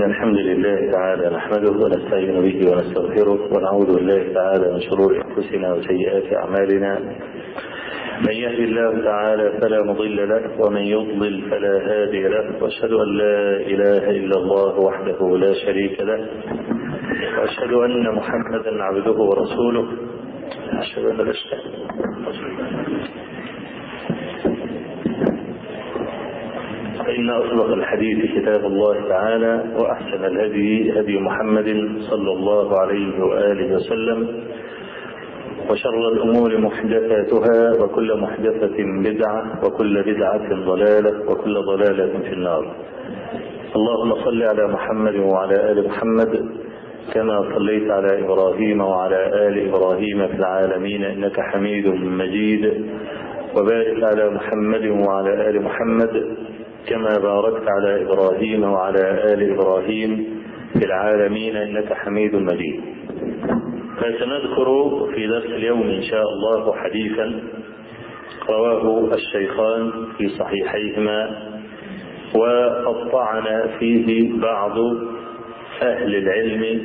إن الحمد لله تعالى نحمده ونستعين به ونستغفره ونعوذ بالله تعالى من شرور أنفسنا وسيئات أعمالنا من يهد الله تعالى فلا مضل له ومن يضلل فلا هادي له واشهد ان لا اله الا الله وحده لا شريك له واشهد ان محمدا عبده ورسوله اشهد ان لا فإن أصدق الحديث كتاب الله تعالى وأحسن الهدي هدي محمد صلى الله عليه وآله وسلم وشر الأمور محدثاتها وكل محدثة بدعة وكل بدعة ضلالة وكل ضلالة في النار اللهم صل على محمد وعلى آل محمد كما صليت على إبراهيم وعلى آل إبراهيم في العالمين إنك حميد مجيد وبارك على محمد وعلى آل محمد كما باركت على إبراهيم وعلى آل إبراهيم في العالمين إنك حميد مجيد فسنذكر في درس اليوم إن شاء الله حديثا رواه الشيخان في صحيحيهما وقطعنا فيه بعض أهل العلم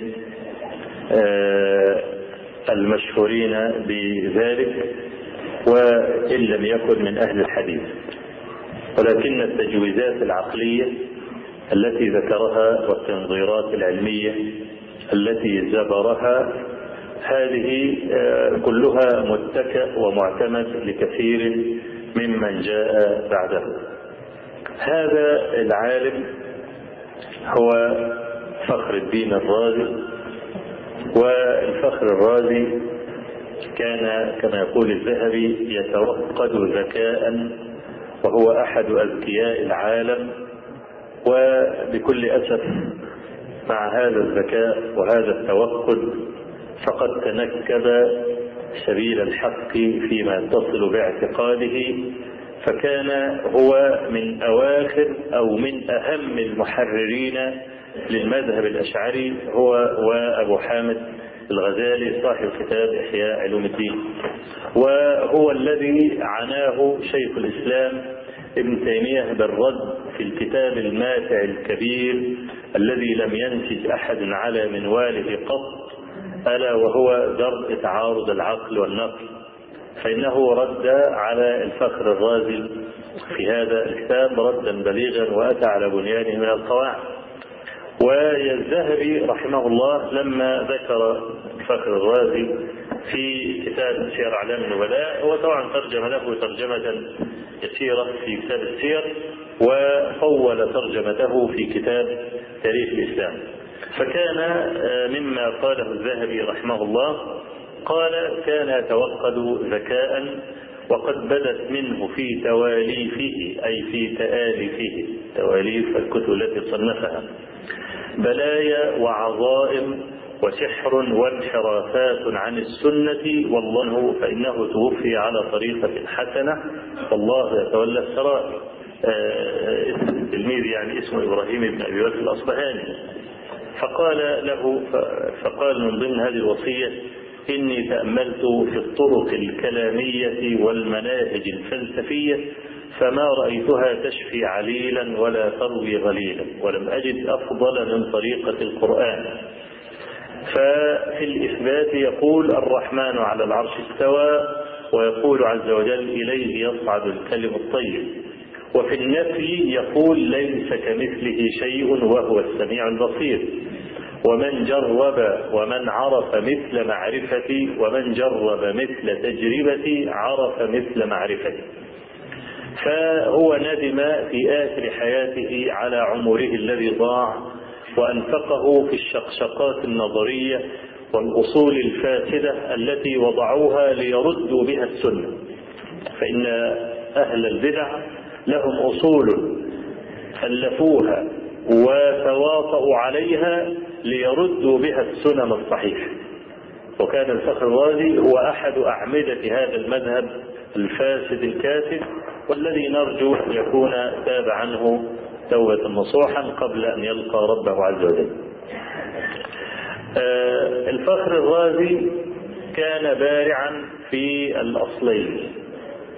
المشهورين بذلك وإن لم يكن من أهل الحديث ولكن التجويزات العقلية التي ذكرها والتنظيرات العلمية التي زبرها هذه كلها متكأ ومعتمد لكثير ممن جاء بعده هذا العالم هو فخر الدين الرازي والفخر الرازي كان كما يقول الذهبي يتوقد ذكاء وهو احد اذكياء العالم وبكل اسف مع هذا الذكاء وهذا التوقد فقد تنكب سبيل الحق فيما يتصل باعتقاده فكان هو من اواخر او من اهم المحررين للمذهب الاشعري هو وابو حامد الغزالي صاحب كتاب احياء علوم الدين وهو الذي عناه شيخ الاسلام ابن تيميه بالرد في الكتاب الماتع الكبير الذي لم ينتج احد على منواله قط الا وهو درء تعارض العقل والنقل فانه رد على الفخر الرازي في هذا الكتاب ردا بليغا واتى على بنيانه من القواعد والذهبي رحمه الله لما ذكر الفخر الرازي في كتاب سير اعلام النبلاء هو طبعا ترجم له ترجمه يسيره في كتاب السير وطول ترجمته في كتاب تاريخ الاسلام فكان مما قاله الذهبي رحمه الله قال كان يتوقد ذكاء وقد بدت منه في تواليفه اي في تاليفه تواليف الكتب التي صنفها بلايا وعظائم وسحر وانحرافات عن السنة والله فإنه توفي على طريقة حسنة والله يتولى السرائر التلميذ يعني اسمه إبراهيم بن أبي بكر الأصبهاني فقال له فقال من ضمن هذه الوصية إني تأملت في الطرق الكلامية والمناهج الفلسفية فما رأيتها تشفي عليلا ولا تروي غليلا ولم أجد أفضل من طريقة القرآن ففي الإثبات يقول الرحمن على العرش استوى ويقول عز وجل إليه يصعد الكلم الطيب وفي النفي يقول ليس كمثله شيء وهو السميع البصير ومن جرب ومن عرف مثل معرفتي ومن جرب مثل تجربتي عرف مثل معرفتي فهو ندم في آخر حياته على عمره الذي ضاع وأنفقه في الشقشقات النظرية والأصول الفاسدة التي وضعوها ليردوا بها السنة فإن أهل البدع لهم أصول ألفوها وتواطؤوا عليها ليردوا بها السنن الصحيحة وكان الفخر الرازي هو أحد أعمدة هذا المذهب الفاسد الكاسد والذي نرجو أن يكون تاب عنه توبة نصوحا قبل أن يلقى ربه عز وجل آه الفخر الرازي كان بارعا في الأصلين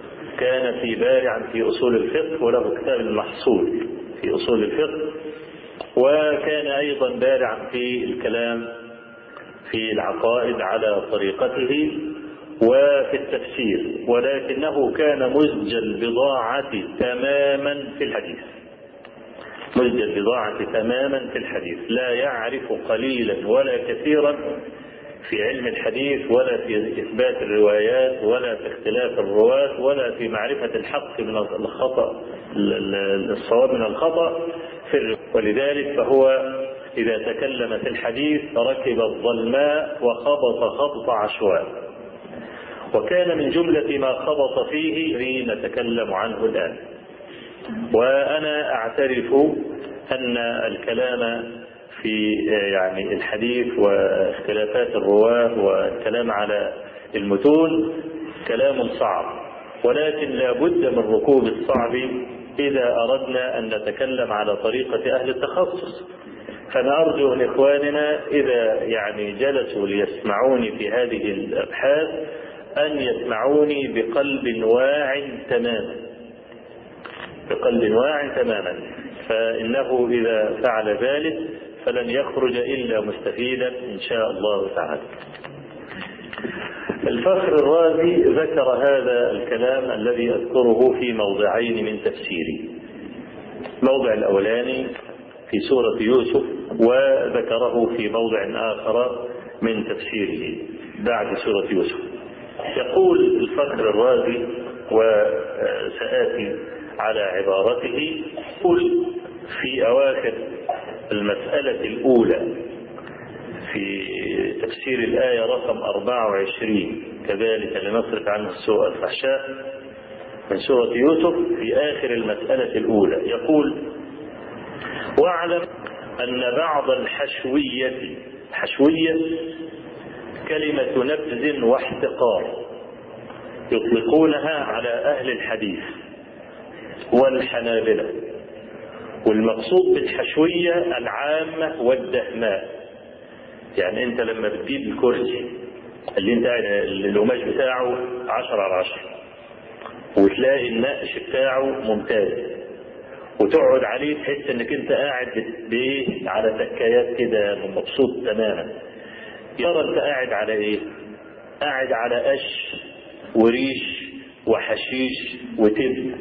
كان في بارعا في أصول الفقه وله كتاب المحصول في أصول الفقه وكان أيضا بارعا في الكلام في العقائد على طريقته وفي التفسير ولكنه كان مزج البضاعة تماما في الحديث مزج البضاعة تماما في الحديث لا يعرف قليلا ولا كثيرا في علم الحديث ولا في إثبات الروايات ولا في اختلاف الرواة ولا في معرفة الحق من الخطأ الصواب من الخطأ في ولذلك فهو إذا تكلم في الحديث ركب الظلماء وخبط خبط عشواء وكان من جملة ما خبط فيه نتكلم عنه الآن وأنا أعترف أن الكلام في يعني الحديث واختلافات الرواه والكلام على المتون كلام صعب ولكن لا بد من ركوب الصعب إذا أردنا أن نتكلم على طريقة أهل التخصص فأنا أرجو من إخواننا إذا يعني جلسوا ليسمعوني في هذه الأبحاث أن يسمعوني بقلب واع تماما بقلب واع تماما فإنه إذا فعل ذلك فلن يخرج إلا مستفيدا إن شاء الله تعالى الفخر الرازي ذكر هذا الكلام الذي أذكره في موضعين من تفسيري موضع الأولاني في سورة يوسف وذكره في موضع آخر من تفسيره بعد سورة يوسف يقول الفخر الرازي وسآتي على عبارته قل في أواخر المسألة الأولى في تفسير الآية رقم 24 كذلك لنصرف عنه السوء الفحشاء من سورة يوسف في آخر المسألة الأولى يقول واعلم أن بعض الحشوية حشوية كلمة نبذ واحتقار يطلقونها على أهل الحديث والحنابلة والمقصود بالحشوية العامة والدهماء يعني انت لما بتجيب الكرسي اللي انت القماش بتاعه 10 على 10 وتلاقي النقش بتاعه ممتاز وتقعد عليه تحس انك انت قاعد بايه على تكايات كده مبسوط تماما يرى انت قاعد على ايه قاعد على قش وريش وحشيش وتب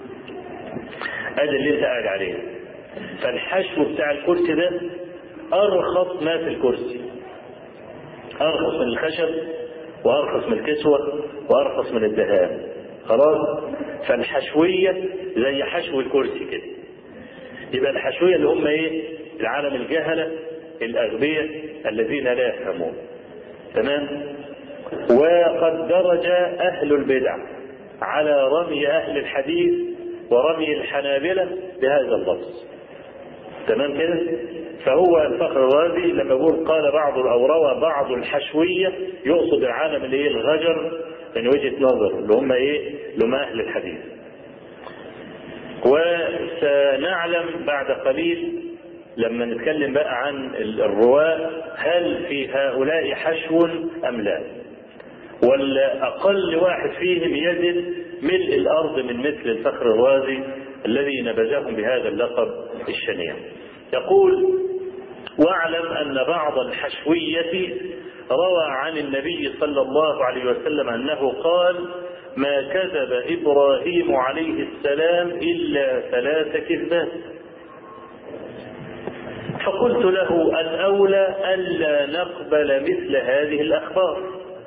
هذا اللي انت قاعد عليه فالحشو بتاع الكرسي ده ارخص ما في الكرسي ارخص من الخشب وارخص من الكسوة وارخص من الذهب خلاص فالحشوية زي حشو الكرسي كده يبقى الحشوية اللي هم ايه العالم الجهلة الاغبياء الذين لا يفهمون تمام وقد درج اهل البدع على رمي اهل الحديث ورمي الحنابلة بهذا اللفظ تمام كده فهو الفخر الرازي لما يقول قال بعض او روى بعض الحشويه يقصد العالم اللي ايه الغجر من وجهه نظر اللي هم ايه اللي هم اهل الحديث وسنعلم بعد قليل لما نتكلم بقى عن الرواة هل في هؤلاء حشو ام لا ولا اقل واحد فيهم يزن ملء الارض من مثل الفخر الرازي الذي نبذهم بهذا اللقب الشنيع يقول واعلم ان بعض الحشوية روى عن النبي صلى الله عليه وسلم انه قال ما كذب ابراهيم عليه السلام الا ثلاث كذبات فقلت له الاولى الا نقبل مثل هذه الاخبار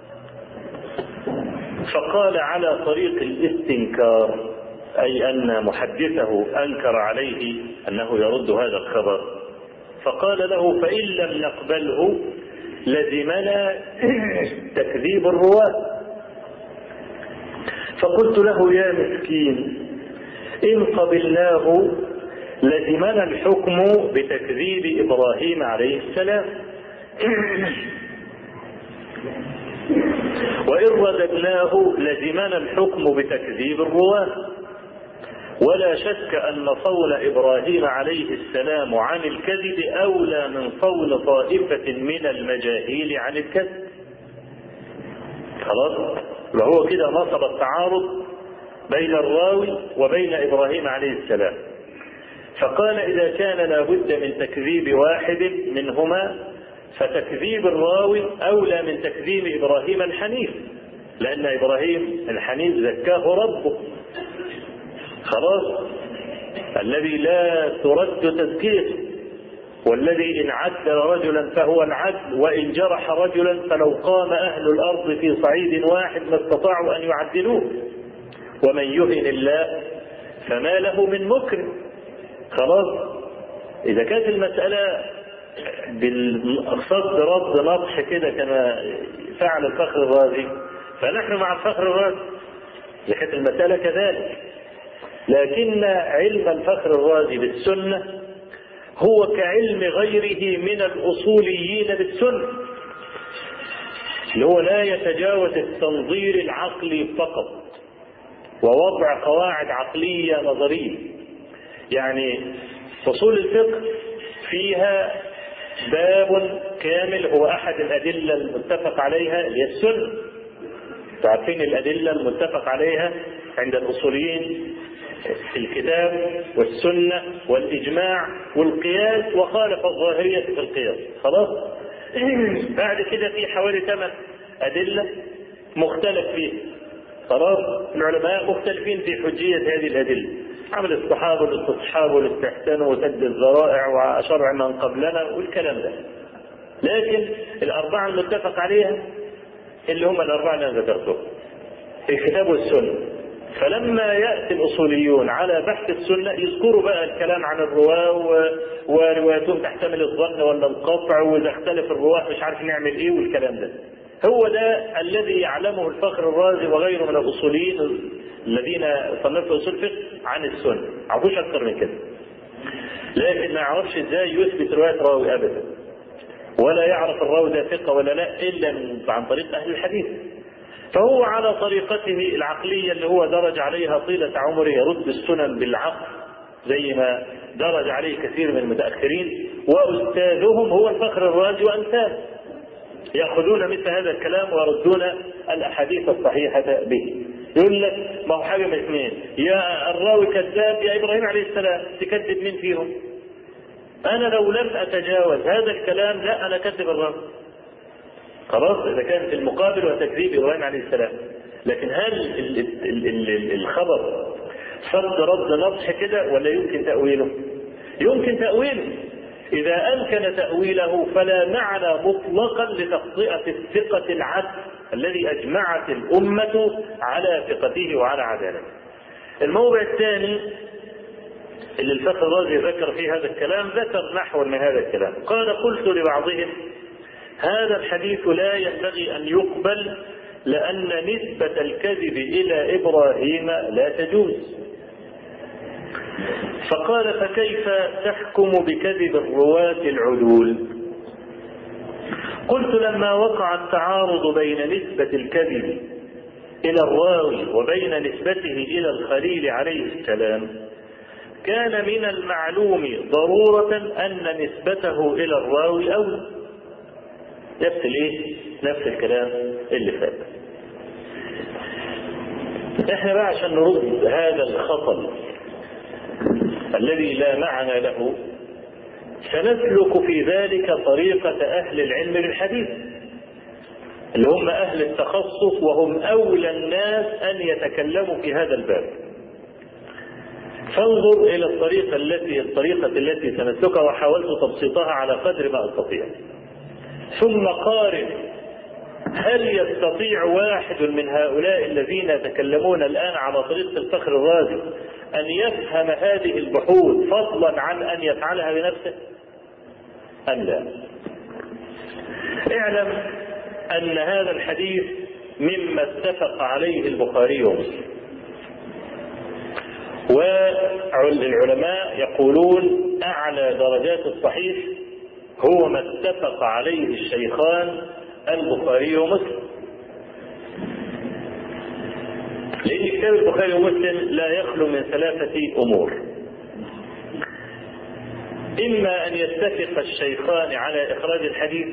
فقال على طريق الاستنكار أي أن محدثه أنكر عليه أنه يرد هذا الخبر فقال له فإن لم نقبله لزمنا تكذيب الرواة فقلت له يا مسكين إن قبلناه لزمنا الحكم بتكذيب إبراهيم عليه السلام وإن رددناه لزمنا الحكم بتكذيب الرواة ولا شك أن صون إبراهيم عليه السلام عن الكذب أولى من صون طائفة من المجاهيل عن الكذب خلاص وهو كده نصب التعارض بين الراوي وبين إبراهيم عليه السلام فقال إذا كان لابد من تكذيب واحد منهما فتكذيب الراوي أولى من تكذيب إبراهيم الحنيف لأن إبراهيم الحنيف زكاه ربه خلاص الذي لا ترد تزكيته والذي إن عدل رجلا فهو العدل وإن جرح رجلا فلو قام أهل الأرض في صعيد واحد ما استطاعوا أن يعدلوه ومن يهن الله فما له من مكرم خلاص إذا كانت المسألة بالصد رد نطح كده كما فعل الفخر الرازي فنحن مع الفخر الرازي إذا كانت المسألة كذلك لكن علم الفخر الرازي بالسنة هو كعلم غيره من الأصوليين بالسنة اللي هو لا يتجاوز التنظير العقلي فقط ووضع قواعد عقلية نظرية يعني أصول الفقه فيها باب كامل هو أحد الأدلة المتفق عليها اللي هي السنة تعرفين الأدلة المتفق عليها عند الأصوليين الكتاب والسنة والإجماع والقياس وخالف الظاهرية في القياس خلاص بعد كده في حوالي ثمان أدلة مختلف فيها خلاص العلماء مختلفين في حجية هذه الأدلة عمل الصحابة والاستصحاب والاستحسان وسد الذرائع وشرع من قبلنا والكلام ده لكن الأربعة المتفق عليها اللي هم الأربعة اللي أنا ذكرتهم الكتاب والسنة فلما يأتي الأصوليون على بحث السنة يذكروا بقى الكلام عن الرواة وروايتهم تحتمل الظن ولا القطع وإذا اختلف الرواة مش عارف نعمل إيه والكلام ده هو ده الذي يعلمه الفخر الرازي وغيره من الأصوليين الذين صنفوا أصول الفقه عن السنة ما عرفوش أكثر من كده لكن ما يعرفش ازاي يثبت رواية راوي أبدا ولا يعرف الراوي ده ثقة ولا لا إلا من عن طريق أهل الحديث فهو على طريقته العقلية اللي هو درج عليها طيلة عمره يرد السنن بالعقل زي ما درج عليه كثير من المتأخرين وأستاذهم هو الفخر الرازي وأمثاله يأخذون مثل هذا الكلام ويردون الأحاديث الصحيحة به يقول لك ما هو حاجة من اثنين يا الراوي كذاب يا إبراهيم عليه السلام تكذب مين فيهم أنا لو لم أتجاوز هذا الكلام لا أنا كذب الراوي خلاص إذا كان في المقابل وتكذيب إبراهيم عليه السلام لكن هل ال ال ال ال الخبر صد رد نصح كده ولا يمكن تأويله يمكن تأويله إذا أمكن تأويله فلا معنى مطلقا لتخطئة الثقة العدل الذي أجمعت الأمة على ثقته وعلى عدالته. الموضع الثاني اللي الفخر الرازي ذكر فيه هذا الكلام ذكر نحو من هذا الكلام قال قلت لبعضهم هذا الحديث لا ينبغي أن يقبل لأن نسبة الكذب إلى إبراهيم لا تجوز فقال فكيف تحكم بكذب الرواة العدول قلت لما وقع التعارض بين نسبة الكذب إلى الراوي وبين نسبته إلى الخليل عليه السلام كان من المعلوم ضرورة أن نسبته إلى الراوي أولى نفس الايه؟ نفس الكلام اللي فات. احنا بقى عشان نرد هذا الخطل الذي لا معنى له سنسلك في ذلك طريقة أهل العلم بالحديث اللي هم أهل التخصص وهم أولى الناس أن يتكلموا في هذا الباب فانظر إلى الطريقة التي الطريقة التي سنسلكها وحاولت تبسيطها على قدر ما أستطيع ثم قارن هل يستطيع واحد من هؤلاء الذين يتكلمون الآن على طريقة الفخر الرازي أن يفهم هذه البحوث فضلا عن أن يفعلها بنفسه أم لا اعلم أن هذا الحديث مما اتفق عليه البخاري ومسلم والعلماء يقولون أعلى درجات الصحيح هو ما اتفق عليه الشيخان البخاري ومسلم لأن كتاب البخاري ومسلم لا يخلو من ثلاثة أمور إما أن يتفق الشيخان على إخراج الحديث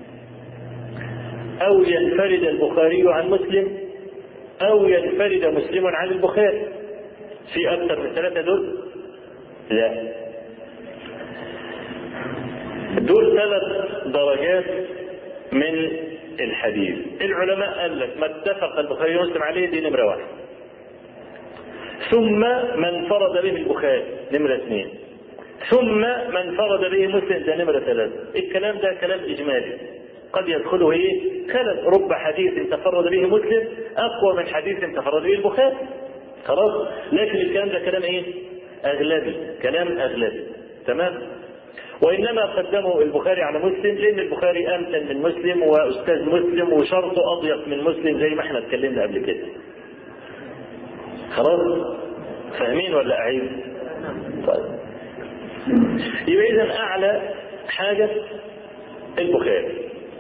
أو ينفرد البخاري عن مسلم أو ينفرد مسلم عن البخاري في أكثر من ثلاثة دول لا دول ثلاث درجات من الحديث العلماء قال لك ما اتفق البخاري ومسلم عليه دي نمرة واحد ثم من فرد به البخاري نمرة اثنين ثم من فرد به مسلم ده نمرة ثلاثة الكلام ده كلام إجمالي قد يدخله ايه خلل رب حديث تفرد به مسلم أقوى من حديث تفرد به البخاري خلاص لكن الكلام ده كلام ايه أغلبي كلام أغلبي تمام وإنما قدموا البخاري على مسلم لأن البخاري أمتن من مسلم وأستاذ مسلم وشرطه أضيق من مسلم زي ما احنا اتكلمنا قبل كده خلاص فاهمين ولا أعيد طيب يبقى إذا أعلى حاجة البخاري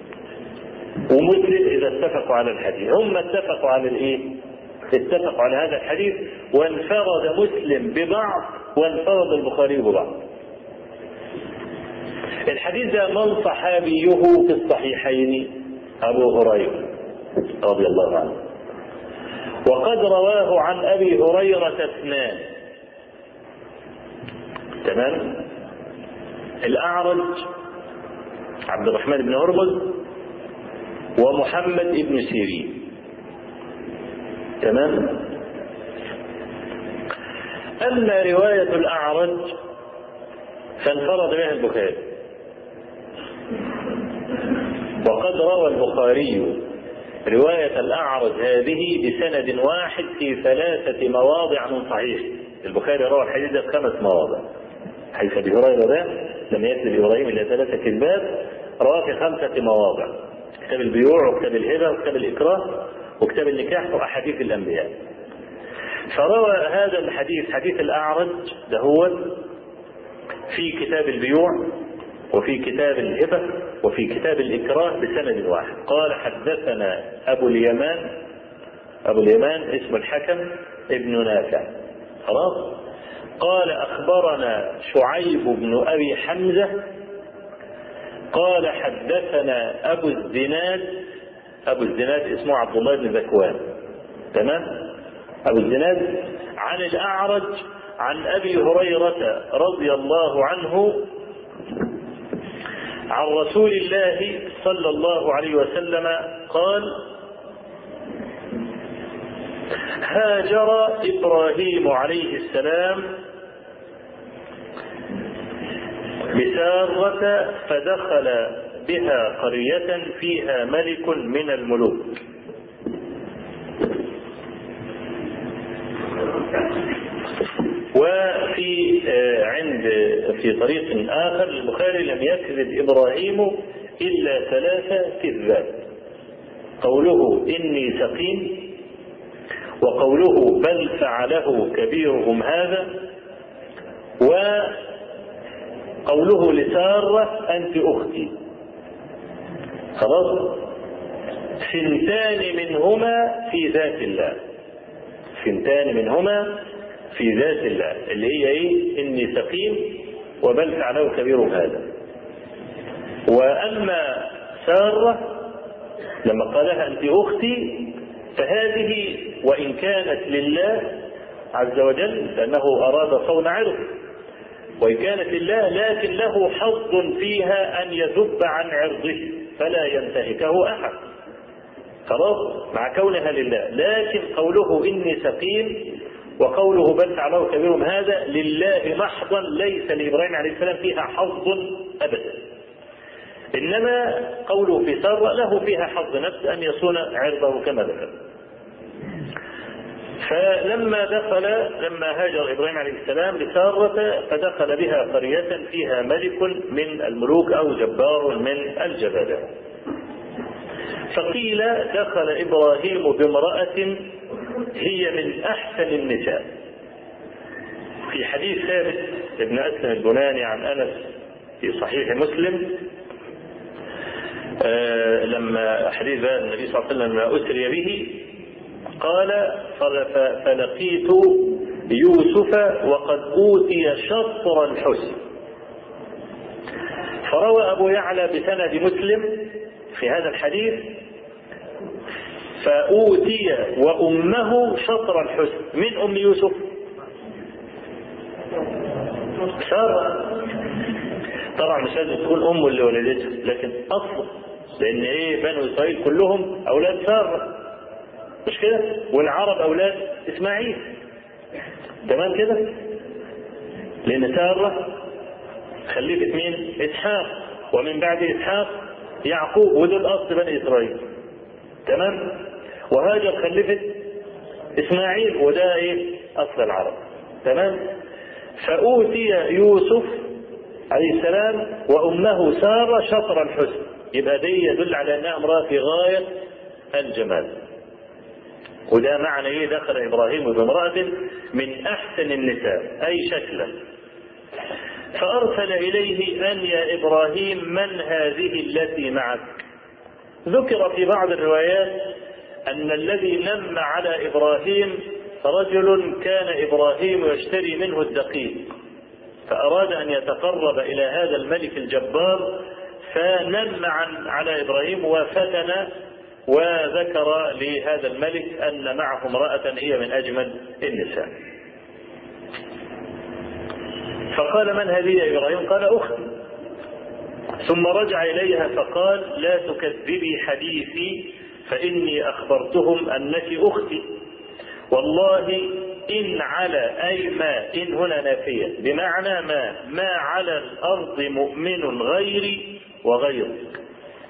ومسلم إذا اتفقوا على الحديث هم اتفقوا على الإيه؟ اتفقوا على هذا الحديث وانفرد مسلم ببعض وانفرد البخاري ببعض الحديث ده من صحابيه في الصحيحين أبو هريرة رضي الله عنه وقد رواه عن أبي هريرة اثنان تمام الأعرج عبد الرحمن بن هرمز ومحمد بن سيرين تمام أما رواية الأعرج فانفرد بها البخاري وقد روى البخاري رواية الأعرج هذه بسند واحد في ثلاثة مواضع من صحيح البخاري روى الحديث ده في خمس مواضع حيث أبي هريرة ده لم يكذب إبراهيم إلا ثلاثة كذبات رواه في خمسة مواضع كتاب البيوع وكتاب الهبة وكتاب الإكراه وكتاب النكاح وأحاديث الأنبياء فروى هذا الحديث حديث الأعرج ده هو في كتاب البيوع وفي كتاب الهبة وفي كتاب الإكراه بسند واحد قال حدثنا أبو اليمان أبو اليمان اسم الحكم ابن نافع خلاص قال أخبرنا شعيب بن أبي حمزة قال حدثنا أبو الزناد أبو الزناد اسمه عبد الله بن ذكوان تمام أبو الزناد عن الأعرج عن أبي هريرة رضي الله عنه عن رسول الله صلى الله عليه وسلم قال هاجر إبراهيم عليه السلام بسارة فدخل بها قرية فيها ملك من الملوك وفي عند في طريق آخر البخاري لم يكذب إبراهيم إلا ثلاثة كذبات قوله إني سقيم وقوله بل فعله كبيرهم هذا وقوله لسارة أنت أختي خلاص سنتان منهما في ذات الله سنتان منهما في ذات الله اللي هي ايه اني سقيم وبل فعله كبير هذا واما ساره لما قالها انت اختي فهذه وان كانت لله عز وجل لانه اراد صون عرض وان كانت لله لكن له حظ فيها ان يذب عن عرضه فلا ينتهكه احد خلاص مع كونها لله لكن قوله اني سقيم وقوله بل فعله كبيرهم هذا لله محضا ليس لابراهيم عليه السلام فيها حظ ابدا. انما قوله في ساره له فيها حظ نفس ان يصون عرضه كما ذكر. فلما دخل لما هاجر ابراهيم عليه السلام لساره فدخل بها قريه فيها ملك من الملوك او جبار من الجبابره. فقيل دخل ابراهيم بامراه هي من احسن النساء في حديث ثابت ابن اسلم البناني عن انس في صحيح مسلم آه لما حديث النبي صلى الله عليه وسلم لما اسري به قال فلقيت يوسف وقد اوتي شطر الحسن فروى ابو يعلى بسند مسلم في هذا الحديث فأوتي وأمه شطر الحسن من أم يوسف سارة طبعا مش لازم تكون امه اللي ولدتها لكن اصله لان ايه بنو اسرائيل كلهم اولاد ساره مش كده والعرب اولاد اسماعيل تمام كده لان ساره خلفت مين اسحاق ومن بعد اسحاق يعقوب ودول اصل بني اسرائيل تمام وهاجر خلفت اسماعيل وده ايه اصل العرب تمام فاوتي يوسف عليه السلام وامه ساره شطر الحسن يبقى دي يدل على انها امراه في غايه الجمال وده معنى ايه دخل ابراهيم بامراه من احسن النساء اي شكلا فارسل اليه ان يا ابراهيم من هذه التي معك ذكر في بعض الروايات ان الذي نم على ابراهيم رجل كان ابراهيم يشتري منه الدقيق فاراد ان يتقرب الى هذا الملك الجبار فنم عن على ابراهيم وفتن وذكر لهذا الملك ان معه امراه هي من اجمل النساء. فقال من هذه يا ابراهيم؟ قال اختي. ثم رجع اليها فقال لا تكذبي حديثي فاني اخبرتهم انك اختي. والله إن على أي ما إن هنا نافية بمعنى ما ما على الأرض مؤمن غيري وغيرك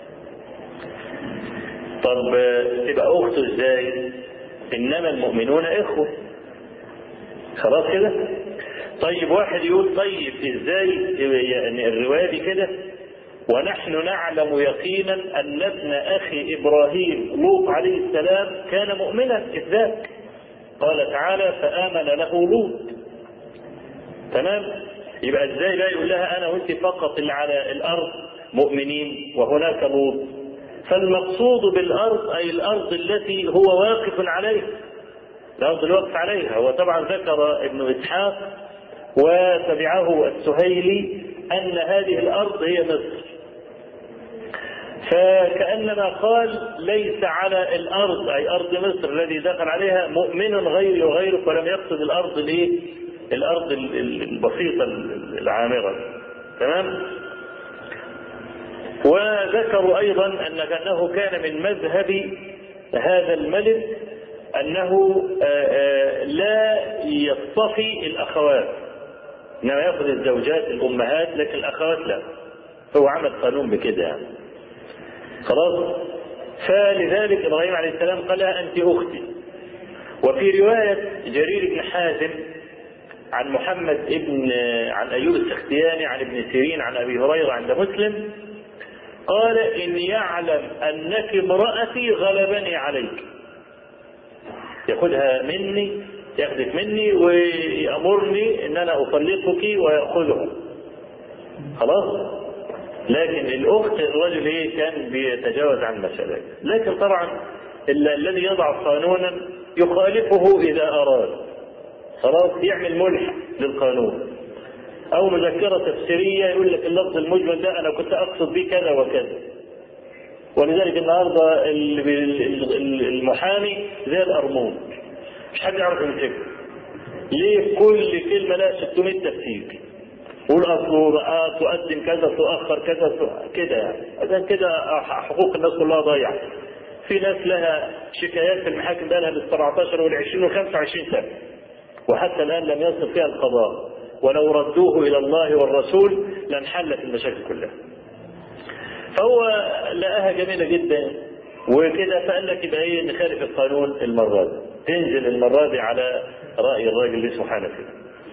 طب تبقى أخته إزاي إنما المؤمنون إخوة خلاص كده طيب واحد يقول طيب إزاي يعني الرواية دي كده ونحن نعلم يقينا أن ابن أخي إبراهيم لوط عليه السلام كان مؤمنا إذ ذاك قال تعالى فآمن له لوط تمام يبقى ازاي بقى يقول لها انا وانت فقط اللي على الارض مؤمنين وهناك لوط فالمقصود بالارض اي الارض التي هو واقف عليها الارض الواقف عليها وطبعا ذكر ابن اسحاق وتبعه السهيلي ان هذه الارض هي مصر فكأنما قال ليس على الأرض أي أرض مصر الذي دخل عليها مؤمن غيري وغيرك ولم يقصد الأرض الإيه؟ الأرض البسيطة العامرة تمام؟ وذكروا أيضا أن أنه كان من مذهب هذا الملك أنه لا يصطفي الأخوات إنما يأخذ الزوجات الأمهات لكن الأخوات لا هو عمل قانون بكده يعني خلاص فلذلك ابراهيم عليه السلام قال انت اختي وفي روايه جرير بن حازم عن محمد ابن عن ايوب السختياني عن ابن سيرين عن ابي هريره عند مسلم قال ان يعلم انك امراتي غلبني عليك ياخذها مني ياخذك مني ويامرني ان انا اطلقك وياخذها خلاص لكن الاخت الرجل ايه كان بيتجاوز عن المسألة لكن طبعا الذي يضع قانونا يخالفه اذا اراد خلاص يعمل ملح للقانون او مذكرة تفسيرية يقول لك اللفظ المجمل ده انا كنت اقصد به كذا وكذا ولذلك النهارده المحامي زي القرمون مش حد يعرف يمسكه ليه كل كلمه لها 600 تفسير قول اصله بقى تقدم كذا تؤخر كذا كده يعني اذا كده حقوق الناس كلها ضايعه في ناس لها شكايات في المحاكم بقى لها بال 17 وال 20 وال 25 سنه وحتى الان لم يصل فيها القضاء ولو ردوه الى الله والرسول لانحلت المشاكل كلها فهو لقاها جميله جدا وكده فقال لك يبقى ايه نخالف القانون المره دي تنزل المره دي على راي الراجل اللي اسمه حنفي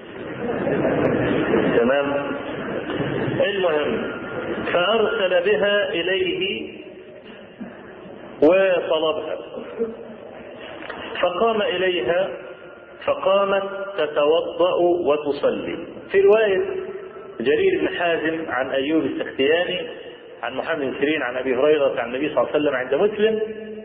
تمام المهم فأرسل بها إليه وطلبها فقام إليها فقامت تتوضأ وتصلي في رواية جرير بن حازم عن أيوب السختياني عن محمد بن سيرين عن أبي هريرة عن النبي صلى الله عليه وسلم عند مسلم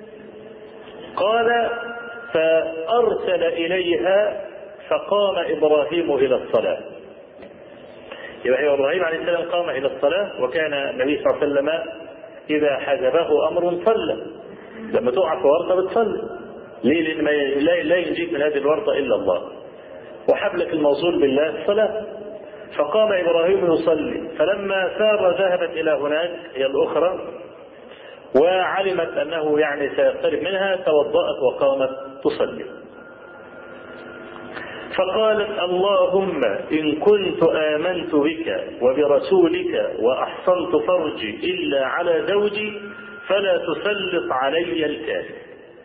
قال فأرسل إليها فقام إبراهيم إلى الصلاة يبقى ابراهيم عليه السلام قام الى الصلاه وكان النبي صلى الله عليه وسلم اذا حجبه امر صلى لما تقع في ورطه بتصلي ليه؟ لان لا, لا ينجيك من هذه الورطه الا الله وحبلك الموصول بالله الصلاه فقام إبراهيم يصلي فلما سار ذهبت إلى هناك هي الأخرى وعلمت أنه يعني سيقترب منها توضأت وقامت تصلي فقالت اللهم إن كنت آمنت بك وبرسولك وأحصنت فرجي إلا على زوجي فلا تسلط علي الكافر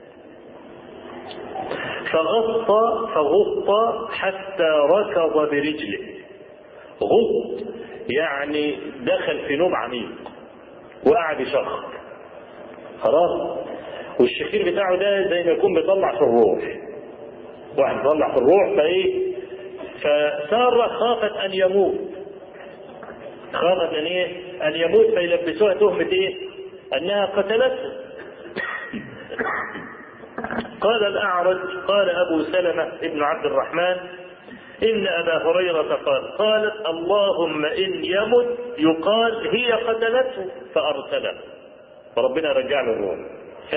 فغطى فغط حتى ركض برجله غط يعني دخل في نوم عميق وقعد يشخر خلاص والشخير بتاعه ده زي ما يكون بيطلع في الروح واحد بيطلع في الروح فايه فسارة خافت ان يموت خافت ان ايه ان يموت فيلبسوها تهمة ايه انها قتلته قال الاعرج قال ابو سلمة ابن عبد الرحمن إن أبا هريرة قال قالت اللهم إن يمت يقال هي قتلته فأرسله فربنا رجع له الروح ف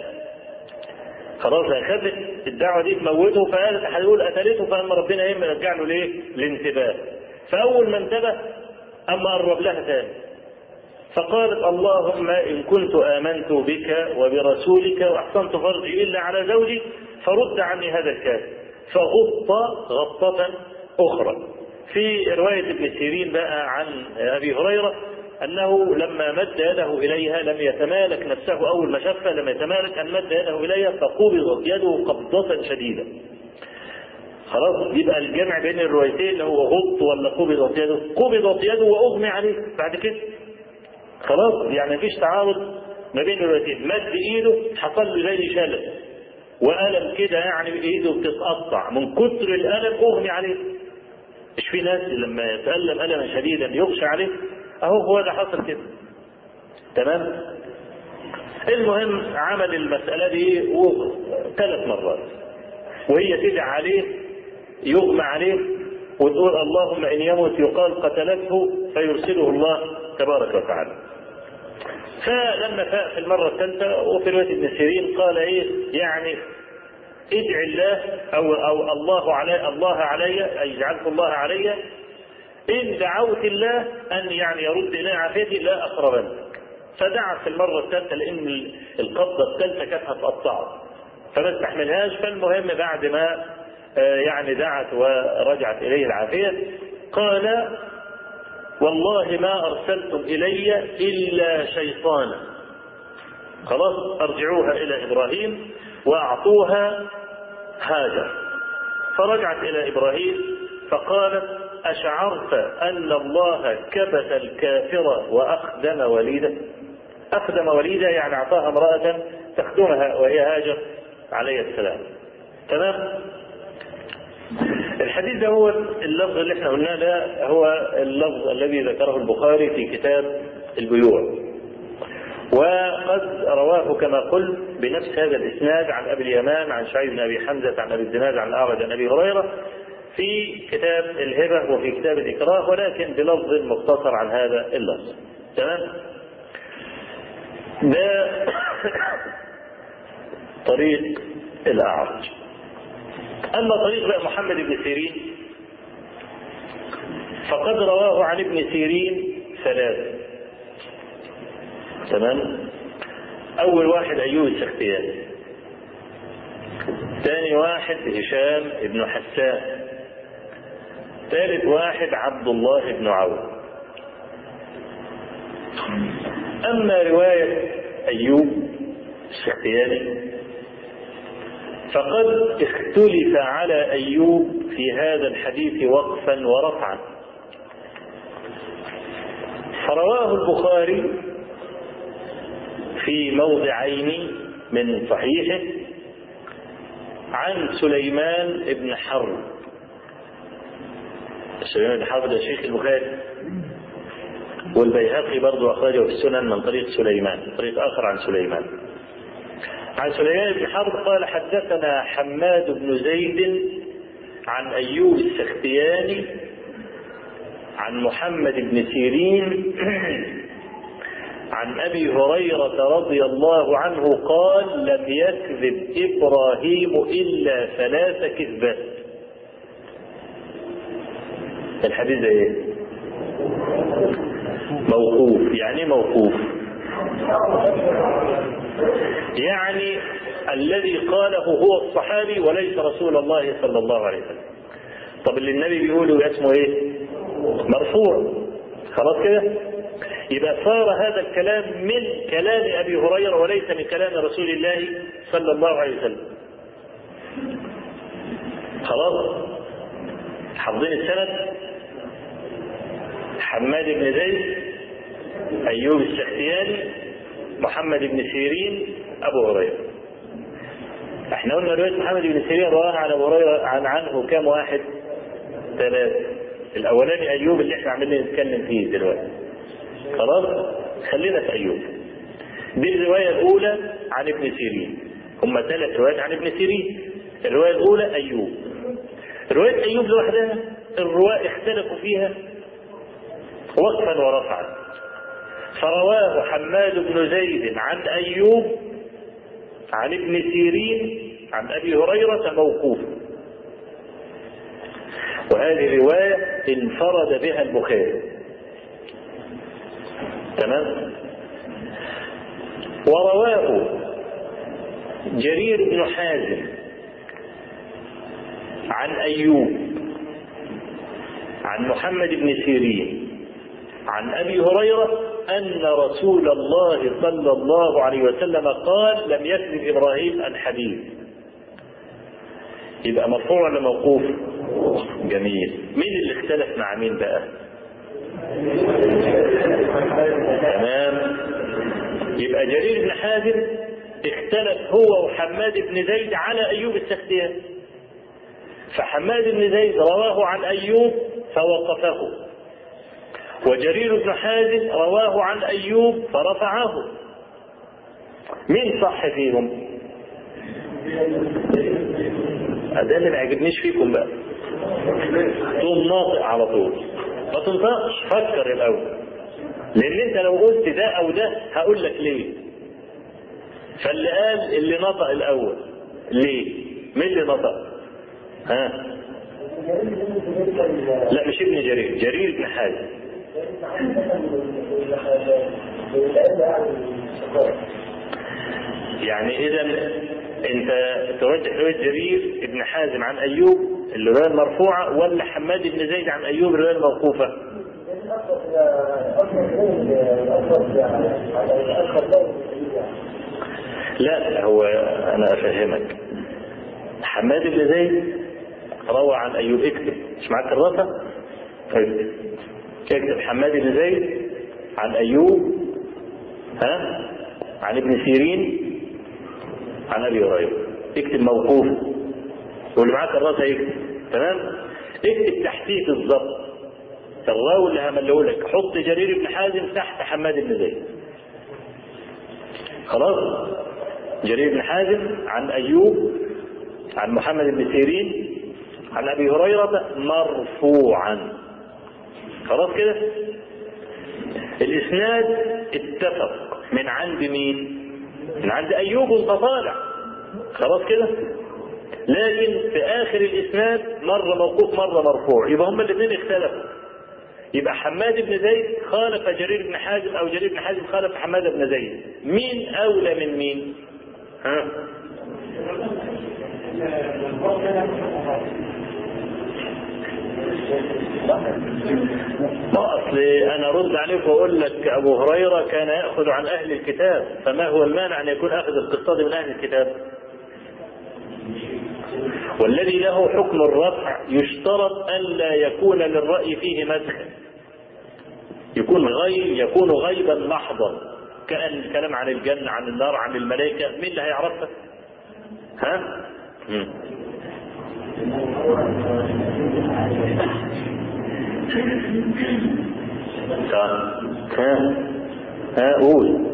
خلاص خدت الدعوه دي تموته فقالت هيقول قتلته فاما ربنا ايه رجع له ليه؟ الانتباه فاول ما انتبه اما قرب لها تاني فقالت اللهم ان كنت امنت بك وبرسولك واحسنت فرجي الا على زوجي فرد عني هذا الكافر فغط غطة اخرى في رواية ابن سيرين بقى عن ابي هريرة انه لما مد يده اليها لم يتمالك نفسه اول ما شافها لم يتمالك ان مد يده اليها فقبضت يده قبضة شديدة. خلاص يبقى الجمع بين الروايتين اللي هو غط ولا قبضت يده، قبضت يده واغمي عليه بعد كده. خلاص يعني مفيش تعارض ما بين الروايتين، مد ايده حصل له زي شلل. والم كده يعني ايده بتتقطع من كتر الالم اغمي عليه. مش في ناس لما يتالم الما شديدا يغشى عليه اهو هو ده حصل كده تمام المهم عمل المسألة دي ثلاث مرات وهي تدعى عليه يغمى عليه وتقول اللهم إن يمت يقال قتلته فيرسله الله تبارك وتعالى فلما فاق في المرة الثالثة وفي رواية ابن سيرين قال إيه يعني ادع الله أو أو الله علي الله علي أي جعلت الله علي إن دعوت الله أن يعني يرد إلي عافيتي لا أقربن فدعا في المرة الثالثة لأن القبضة الثالثة كانت هتقطعه فما استحملهاش فالمهم بعد ما يعني دعت ورجعت إليه العافية قال والله ما أرسلتم إلي إلا شيطانا خلاص أرجعوها إلى إبراهيم وأعطوها هاجر فرجعت إلى إبراهيم فقالت أشعرت أن الله كبت الكافر وأخدم وليده أخدم وليده يعني أعطاها امرأة تخدمها وهي هاجر عليه السلام تمام الحديث ده هو اللفظ اللي احنا قلناه ده هو اللفظ الذي ذكره البخاري في كتاب البيوع وقد رواه كما قلت بنفس هذا الاسناد عن ابي اليمان عن شعيب بن ابي حمزه عن ابي الزناد عن الاعرج عن ابي هريره في كتاب الهبة وفي كتاب الإكراه ولكن بلفظ مختصر عن هذا اللفظ تمام ده طريق الأعرج أما طريق بقى محمد بن سيرين فقد رواه عن ابن سيرين ثلاثة تمام أول واحد أيوب السختياني ثاني واحد هشام بن حسان ثالث واحد عبد الله بن عوف أما رواية أيوب السختياني فقد اختلف على أيوب في هذا الحديث وقفا ورفعا فرواه البخاري في موضعين من صحيحه عن سليمان بن حرب سليمان بن حرب ده شيخ البخاري والبيهقي برضه أخرجه في السنن من طريق سليمان طريق آخر عن سليمان عن سليمان بن حرب قال حدثنا حماد بن زيد عن أيوب السختياني عن محمد بن سيرين عن أبي هريرة رضي الله عنه قال لم يكذب إبراهيم إلا ثلاث كذبات الحديث ده إيه؟ موقوف يعني إيه موقوف يعني الذي قاله هو الصحابي وليس رسول الله صلى الله عليه وسلم طب اللي النبي بيقوله اسمه ايه مرفوع خلاص كده يبقى صار هذا الكلام من كلام ابي هريره وليس من كلام رسول الله صلى الله عليه وسلم خلاص حافظين السند حماد بن زيد ايوب السختياني محمد بن سيرين ابو هريره احنا قلنا روايه محمد بن سيرين رواها عن ابو هريره عن عنه كام واحد ثلاثه الاولاني ايوب اللي احنا عمالين نتكلم فيه دلوقتي خلاص خلينا في ايوب دي الروايه الاولى عن ابن سيرين هم ثلاث روايات عن ابن سيرين الروايه الاولى ايوب روايه ايوب لوحدها الرواه اختلفوا فيها وقفا ورفعا فرواه حماد بن زيد عن ايوب عن ابن سيرين عن ابي هريره موقوفا وهذه روايه انفرد بها البخاري تمام ورواه جرير بن حازم عن ايوب عن محمد بن سيرين عن ابي هريره ان رسول الله صلى الله عليه وسلم قال لم يكذب ابراهيم الحديث يبقى مرفوع ولا موقوف جميل مين اللي اختلف مع مين بقى تمام يبقى جرير بن حازم اختلف هو وحماد بن زيد على ايوب السختياني فحماد بن زيد رواه عن ايوب فوقفه وجرير بن حازم رواه عن ايوب فرفعه مين صح فيهم ده اللي ما يعجبنيش فيكم بقى تقوم ناطق على طول ما تنطقش فكر الاول لان انت لو قلت ده او ده هقول لك ليه فاللي قال اللي نطق الاول ليه مين اللي نطق ها لا مش ابن جرير جرير بن حازم يعني اذا انت ترجح روايه جرير ابن حازم عن ايوب الروايه المرفوعه ولا حماد بن زيد عن ايوب الروايه الموقوفه؟ لا هو انا افهمك حماد بن زيد روى عن ايوب اكتب مش معاك الراسه؟ اكتب اكتب حماد بن زيد عن ايوب ها عن ابن سيرين عن ابي هريره اكتب موقوف واللي معاك الراسه يكتب تمام اكتب تحتيه بالظبط الراوي اللي همليه لك حط جرير بن حازم تحت حماد بن زيد خلاص جرير بن حازم عن ايوب عن محمد بن سيرين عن ابي هريره مرفوعا خلاص كده الاسناد اتفق من عند مين من عند ايوب وانت طالع خلاص كده لكن في اخر الاسناد مره موقوف مره مرفوع يبقى هما الاثنين اختلفوا يبقى حماد بن زيد خالف جرير بن حازم او جرير بن حازم خالف حماد بن زيد مين اولى من مين ها ما اصل انا ارد عليك واقول لك ابو هريره كان ياخذ عن اهل الكتاب فما هو المانع ان يكون اخذ القصاد من اهل الكتاب والذي له حكم الرفع يشترط الا يكون للراي فيه مدخل يكون غيب يكون غيبا محضا كان الكلام عن الجنه عن النار عن الملائكه مين اللي هيعرفها ها مم. ها ها ها قول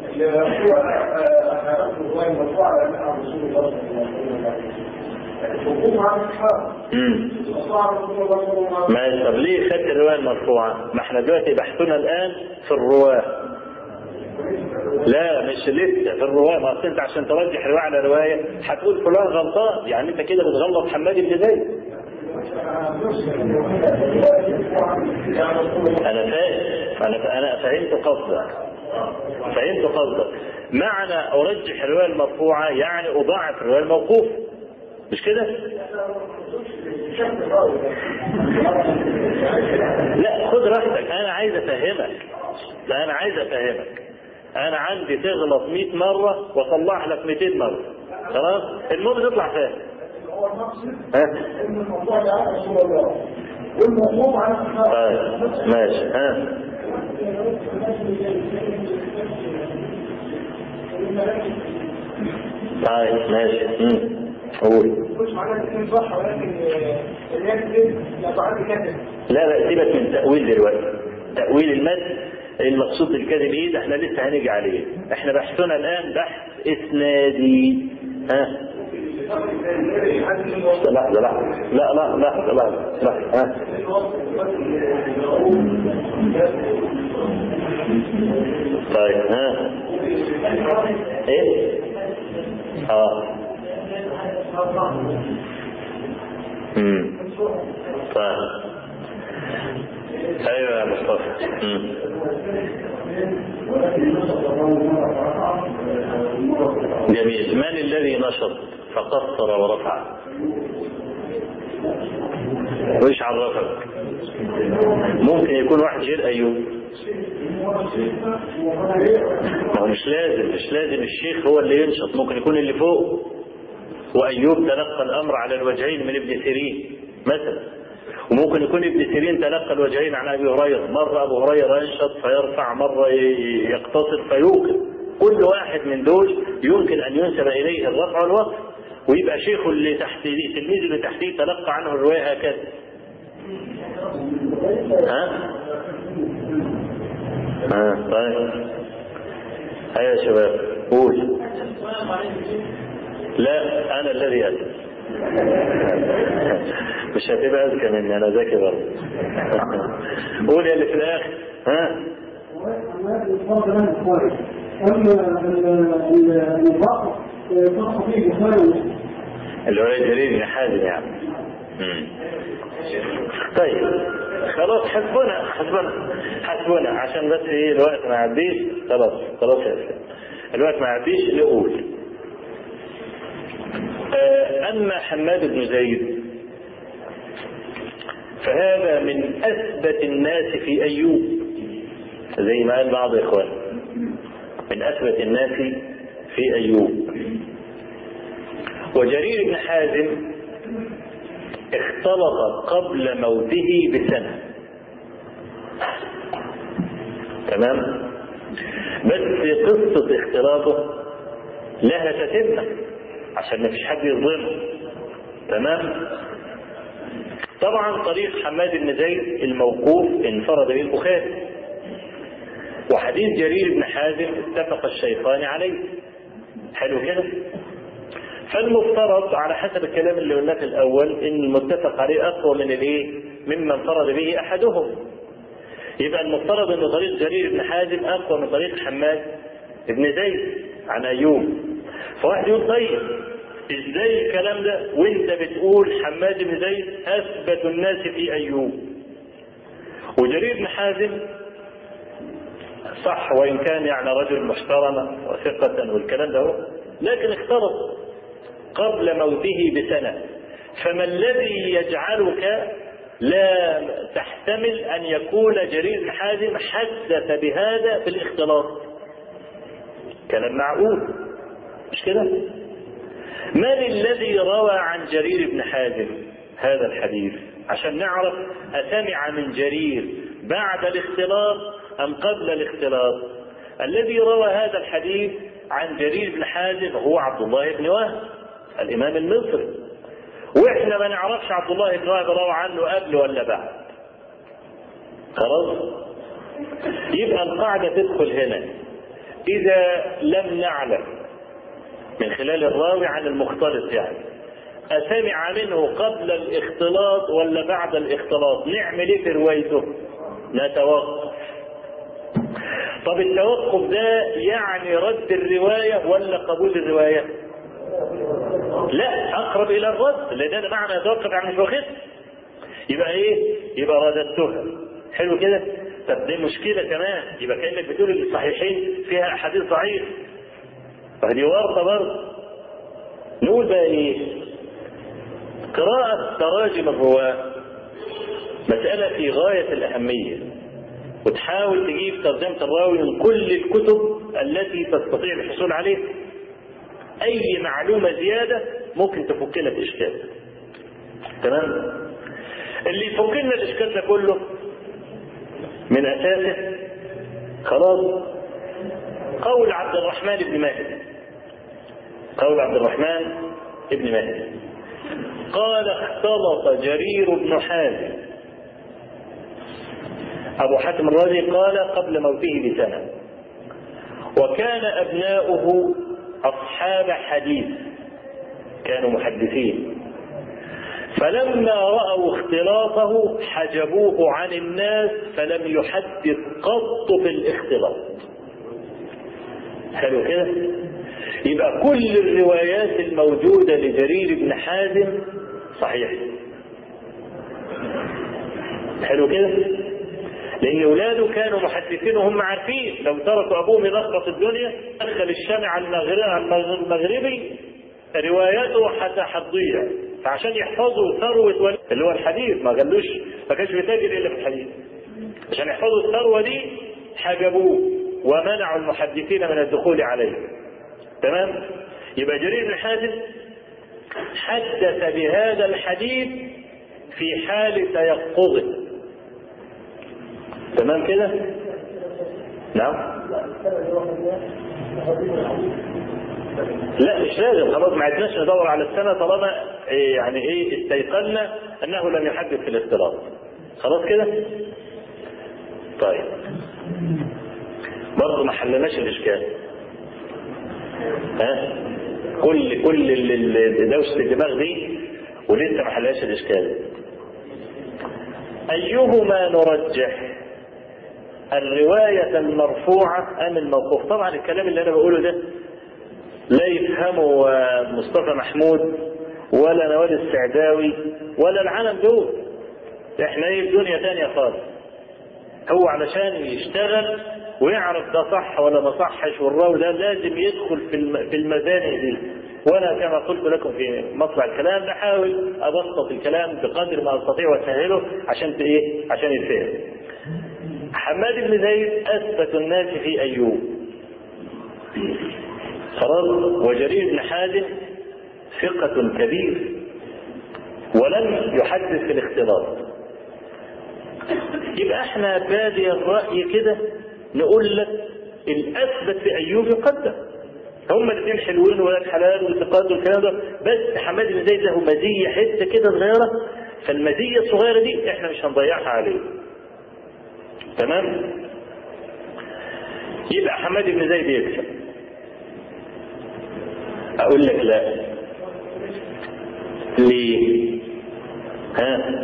ما طب ليه خدت الروايه المرفوعه؟ ما احنا دلوقتي بحثنا الان في الرواه لا مش لسه في الرواه ما اصل انت عشان ترجح روايه على روايه هتقول فلان غلطان يعني انت كده بتغلط حماد بن زيد انا فاهم انا انا فهمت قصدك فهمت قصدك معنى ارجح الروايه المرفوعه يعني اضاعف الروايه الموقوفه مش كده؟ لا خد راحتك انا عايز افهمك لا انا عايز افهمك انا عندي تغلط 100 مره واصلح لك 200 مره خلاص المهم تطلع فاهم هو المقصد ها ان الموضوع ده على رسول الله والموضوع على طيب ماشي ها طيب ماشي مم. قول مش معناه الاثنين صح ولكن اللي يكذب لا تعد كذب لا لا سيبك من تأويل دلوقتي تأويل المد المقصود بالكذب ايه ده احنا لسه هنيجي عليه احنا بحثنا الان بحث اسنادي ها لحظة لحظة لا لا لحظة لحظة لحظة ها طيب ها ايه اه امم طيب ايوه يا مصطفى امم جميل من الذي نشط فقصر ورفع وإيش عرفك ممكن يكون واحد غير أيوب ما هو مش لازم مش لازم الشيخ هو اللي ينشط ممكن يكون اللي فوق وأيوب تلقى الأمر على الوجهين من ابن سيرين مثلا وممكن يكون ابن سيرين تلقى الوجهين عن ابي هريره، مره ابو هريره ينشط فيرفع، مره يقتصر فيوقف. كل واحد من دول يمكن ان ينسب اليه الرفع والوقف. ويبقى شيخه اللي تحتيه تلميذه اللي تحتيه تلقى عنه الروايه هكذا. ها؟ ها طيب. هيا يا شباب قول. لا انا الذي اسال. مش هتبقى اذكى مني انا ذكي برضه قول يا اللي في الاخر ها اللي هو جرير بن حازم يعني مم. طيب خلاص حسبنا حسبنا حسبنا عشان بس ايه الوقت ما يعديش خلاص خلاص يا اسلام الوقت ما يعديش نقول أما حماد بن زيد فهذا من أثبت الناس في أيوب زي ما قال بعض إخوان من أثبت الناس في أيوب وجرير بن حازم اختلط قبل موته بسنة تمام بس قصة اختلاطه لها تتمه عشان ما فيش حد يظلمه تمام طبعا طريق حماد بن زيد الموقوف انفرد به البخاري وحديث جرير بن حازم اتفق الشيخان عليه حلو كده فالمفترض على حسب الكلام اللي قلناه في الاول ان المتفق عليه اقوى من الايه مما انفرد به احدهم يبقى المفترض ان طريق جرير بن حازم اقوى من طريق حماد بن زيد عن ايوب فواحد يقول طيب ازاي الكلام ده وانت بتقول حماد بن زيد اثبت الناس في ايوب وجرير بن حازم صح وان كان يعني رجل محترم وثقة والكلام ده هو لكن اختلط قبل موته بسنة فما الذي يجعلك لا تحتمل ان يكون جرير بن حازم حدث بهذا في الاختلاط كلام معقول مش كده من الذي روى عن جرير بن حازم هذا الحديث عشان نعرف أسمع من جرير بعد الاختلاط أم قبل الاختلاط الذي روى هذا الحديث عن جرير بن حازم هو عبد الله بن وهب الإمام المصري وإحنا ما نعرفش عبد الله بن وهب روى عنه قبل ولا بعد خلاص يبقى القاعدة تدخل هنا إذا لم نعلم من خلال الراوي عن المختلط يعني أسمع منه قبل الاختلاط ولا بعد الاختلاط نعمل ايه في روايته نتوقف طب التوقف ده يعني رد الرواية ولا قبول الرواية لا أقرب إلى الرد لأن ده معنى يتوقف عن مش واخد يبقى إيه يبقى رددتها حلو كده طب دي مشكله كمان يبقى كانك بتقول الصحيحين فيها احاديث ضعيفه فدي ورطه برضه نقول بقى ايه قراءة تراجم الرواة مسألة في غاية الأهمية وتحاول تجيب ترجمة الراوي من كل الكتب التي تستطيع الحصول عليها أي معلومة زيادة ممكن تفك لك إشكال تمام اللي يفك لنا الإشكال ده كله من أساسه خلاص قول عبد الرحمن بن مهدي قول عبد الرحمن بن مهدي قال اختلط جرير بن حازم أبو حاتم الرازي قال قبل موته بسنة وكان أبناؤه أصحاب حديث كانوا محدثين فلما رأوا اختلاطه حجبوه عن الناس فلم يحدث قط في الاختلاط حلو كده يبقى كل الروايات الموجودة لجرير بن حازم صحيح حلو كده لان اولاده كانوا محدثين وهم عارفين لو تركوا ابوهم يلخبط الدنيا دخل الشامع المغربي رواياته حتى هتضيع فعشان يحفظوا ثروة ول... اللي هو الحديث ما قالوش ما كانش بيتاجر الا في الحديث عشان يحفظوا الثروة دي حجبوه ومنعوا المحدثين من الدخول عليه تمام يبقى جرير بن حازم حدث بهذا الحديث في حال تيقظه تمام كده نعم لا مش لازم خلاص ما عدناش ندور على السنه طالما إيه يعني ايه استيقنا انه لم يحدث في الاختلاط خلاص كده طيب برضه ما حلناش الاشكال ها كل كل دوشه الدماغ دي ولسه ما حلناش الاشكال ايهما نرجح الرواية المرفوعة أم الموقوف طبعا الكلام اللي أنا بقوله ده لا يفهمه مصطفى محمود ولا نوال السعداوي ولا العالم دول احنا ايه في دنيا تانية خالص هو علشان يشتغل ويعرف ده صح ولا ما صحش والراوي ده لازم يدخل في في المزانق دي وانا كما قلت لكم في مطلع الكلام بحاول ابسط الكلام بقدر ما استطيع واسهله عشان ايه عشان يتفهم حماد بن زيد اثبت الناس في ايوب خلاص وجرير بن حازم ثقة كبير ولم يحدث في الاختلاط يبقى احنا بادي الرأي كده نقول لك الاثبت في ايوب يقدم هما الاثنين حلوين ولاد حلال وثقات والكلام ده بس حماد بن زيد له مزيه حته كده صغيره فالمزيه الصغيره دي احنا مش هنضيعها عليه تمام يبقى حماد بن زيد يكسب اقول لك لا ليه ها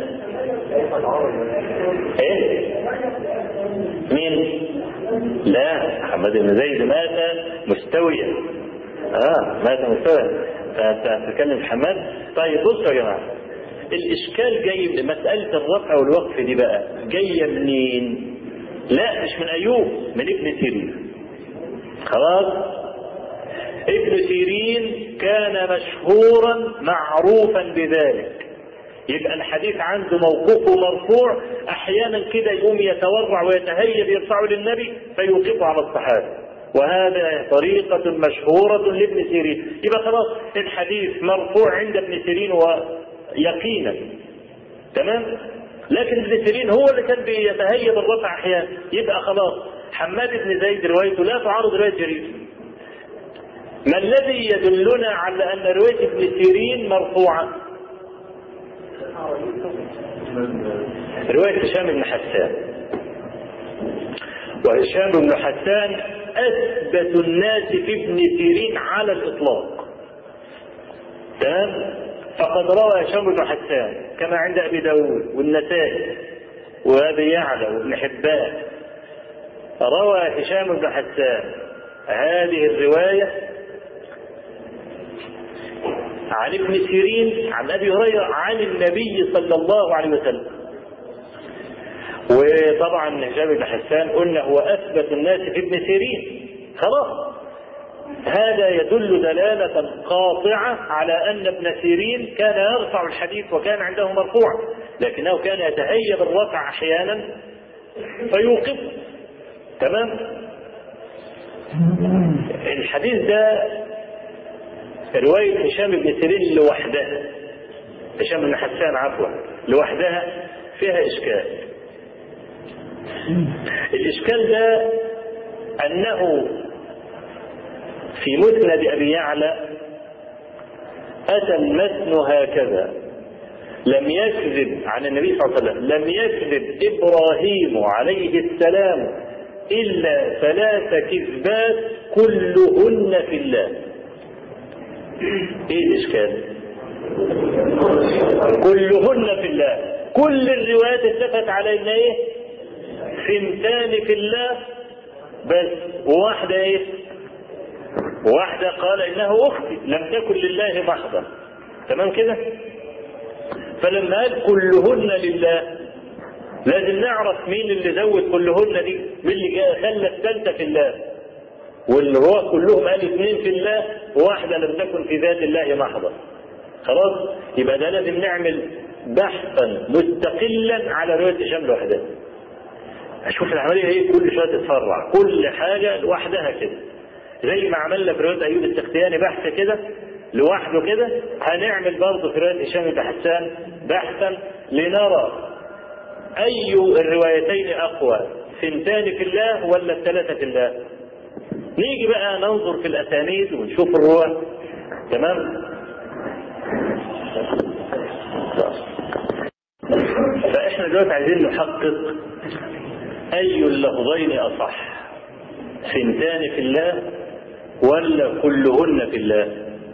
ايه مين لا حماد بن زيد مات مستويا اه مات مستويا فانت هتتكلم في حماد طيب بصوا يا جماعه الاشكال جاي مساله الرفع والوقف دي بقى جايه منين لا مش من ايوب من ابن سيرين خلاص ابن سيرين كان مشهورا معروفا بذلك يبقى الحديث عنده موقوف ومرفوع احيانا كده يقوم يتورع ويتهيب يرفعه للنبي فيوقفه على الصحابه وهذا طريقة مشهورة لابن سيرين يبقى خلاص الحديث مرفوع عند ابن سيرين ويقينا تمام لكن ابن سيرين هو اللي كان بيتهيب الرفع احيانا يبقى خلاص حماد بن زيد روايته لا تعارض رواية جرير ما الذي يدلنا على ان رواية ابن سيرين مرفوعة رواية هشام بن حسان وهشام بن حسان أثبت الناس في ابن سيرين على الإطلاق تمام فقد روى هشام بن حسان كما عند أبي داود والنسائي وأبي يعلى وابن حبان روى هشام بن حسان هذه الرواية عن ابن سيرين عن ابي هريره عن النبي صلى الله عليه وسلم وطبعا هشام بن حسان قلنا هو اثبت الناس في ابن سيرين خلاص هذا يدل دلالة قاطعة على أن ابن سيرين كان يرفع الحديث وكان عنده مرفوع لكنه كان يتهيب الرفع أحيانا فيوقف تمام الحديث ده رواية هشام بن سيرين لوحدها هشام بن حسان عفوا لوحدها فيها إشكال الإشكال ده أنه في مسند أبي يعلى أتى المتن هكذا لم يكذب عن النبي صلى الله عليه وسلم لم يكذب إبراهيم عليه السلام إلا ثلاث كذبات كلهن في الله ايه الاشكال كلهن في الله كل الروايات اتفقت على ان ايه ثنتان في الله بس وواحدة ايه واحدة قال انه اختي لم تكن لله محضا تمام كده فلما قال كلهن لله لازم نعرف مين اللي زود كلهن دي مين اللي جاء خلى الثالثة في الله والرواة كلهم قال اثنين في الله وواحدة لم تكن في ذات الله محضا خلاص يبقى ده لازم نعمل بحثا مستقلا على رواية هشام لوحدها اشوف العملية ايه كل شوية تتفرع كل حاجة لوحدها كده زي ما عملنا في رواية ايوب السختياني بحث كده لوحده كده هنعمل برضه في رواية هشام بن حسان بحثا لنرى اي الروايتين اقوى ثنتان في الله ولا الثلاثة في الله نيجي بقى ننظر في الاسانيد ونشوف الرواة تمام فاحنا دلوقتي عايزين نحقق اي اللفظين اصح ثنتان في الله ولا كلهن في الله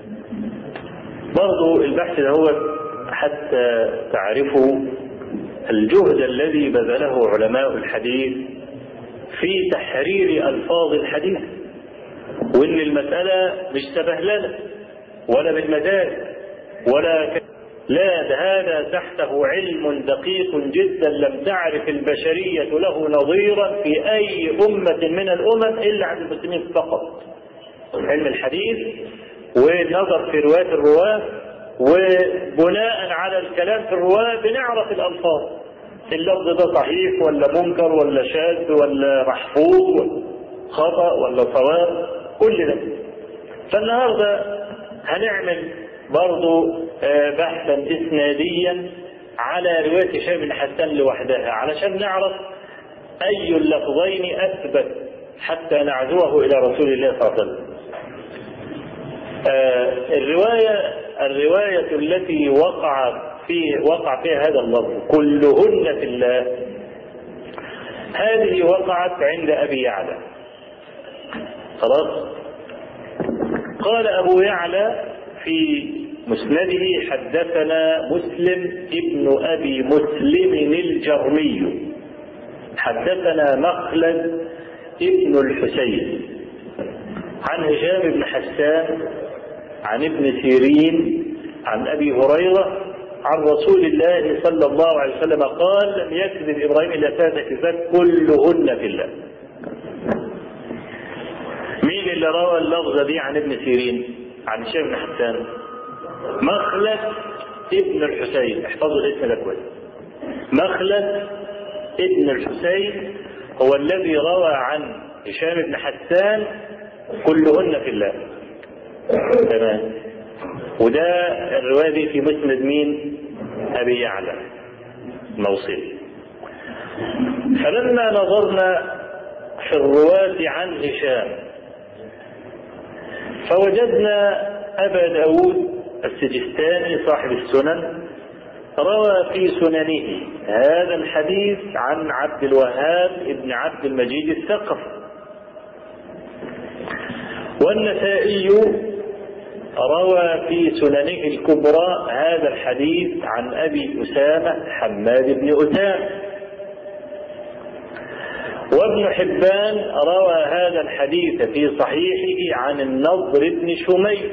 برضو البحث ده هو حتى تعرفوا الجهد الذي بذله علماء الحديث في تحرير الفاظ الحديث وان المسألة مش سبهللة ولا بالمزاج ولا ك... لا ده هذا تحته علم دقيق جدا لم تعرف البشرية له نظيرا في أي أمة من الأمم إلا عند المسلمين فقط علم الحديث والنظر في رواية الرواة وبناء على الكلام في الرواة بنعرف الألفاظ اللفظ ده صحيح ولا منكر ولا شاذ ولا محفوظ خطأ ولا صواب كل ده فالنهارده هنعمل برضو بحثا اسناديا على رواية هشام بن حسان لوحدها علشان نعرف أي اللفظين أثبت حتى نعزوه إلى رسول الله صلى الله عليه وسلم. الرواية الرواية التي وقع في وقع فيها هذا اللفظ كلهن في الله هذه وقعت عند أبي يعلى خلاص قال أبو يعلى في مسنده حدثنا مسلم ابن أبي مسلم الجرمي حدثنا مخلد ابن الحسين عن هشام بن حسان عن ابن سيرين عن أبي هريرة عن رسول الله صلى الله عليه وسلم قال لم يكذب إبراهيم إلا ثلاث كذبات كلهن في الله مين اللي روى اللفظة دي عن ابن سيرين عن هشام بن حسان مخلد ابن الحسين احفظوا الاسم ده كويس مخلد ابن الحسين هو الذي روى عن هشام بن حسان كلهن في الله تمام وده الرواية دي في مسند مين أبي يعلى موصل فلما نظرنا في الرواة عن هشام فوجدنا أبا داود السجستاني صاحب السنن روى في سننه هذا الحديث عن عبد الوهاب ابن عبد المجيد الثقفي والنسائي روى في سننه الكبرى هذا الحديث عن ابي اسامه حماد بن اسامه وابن حبان روى هذا الحديث في صحيحه عن النضر بن شميل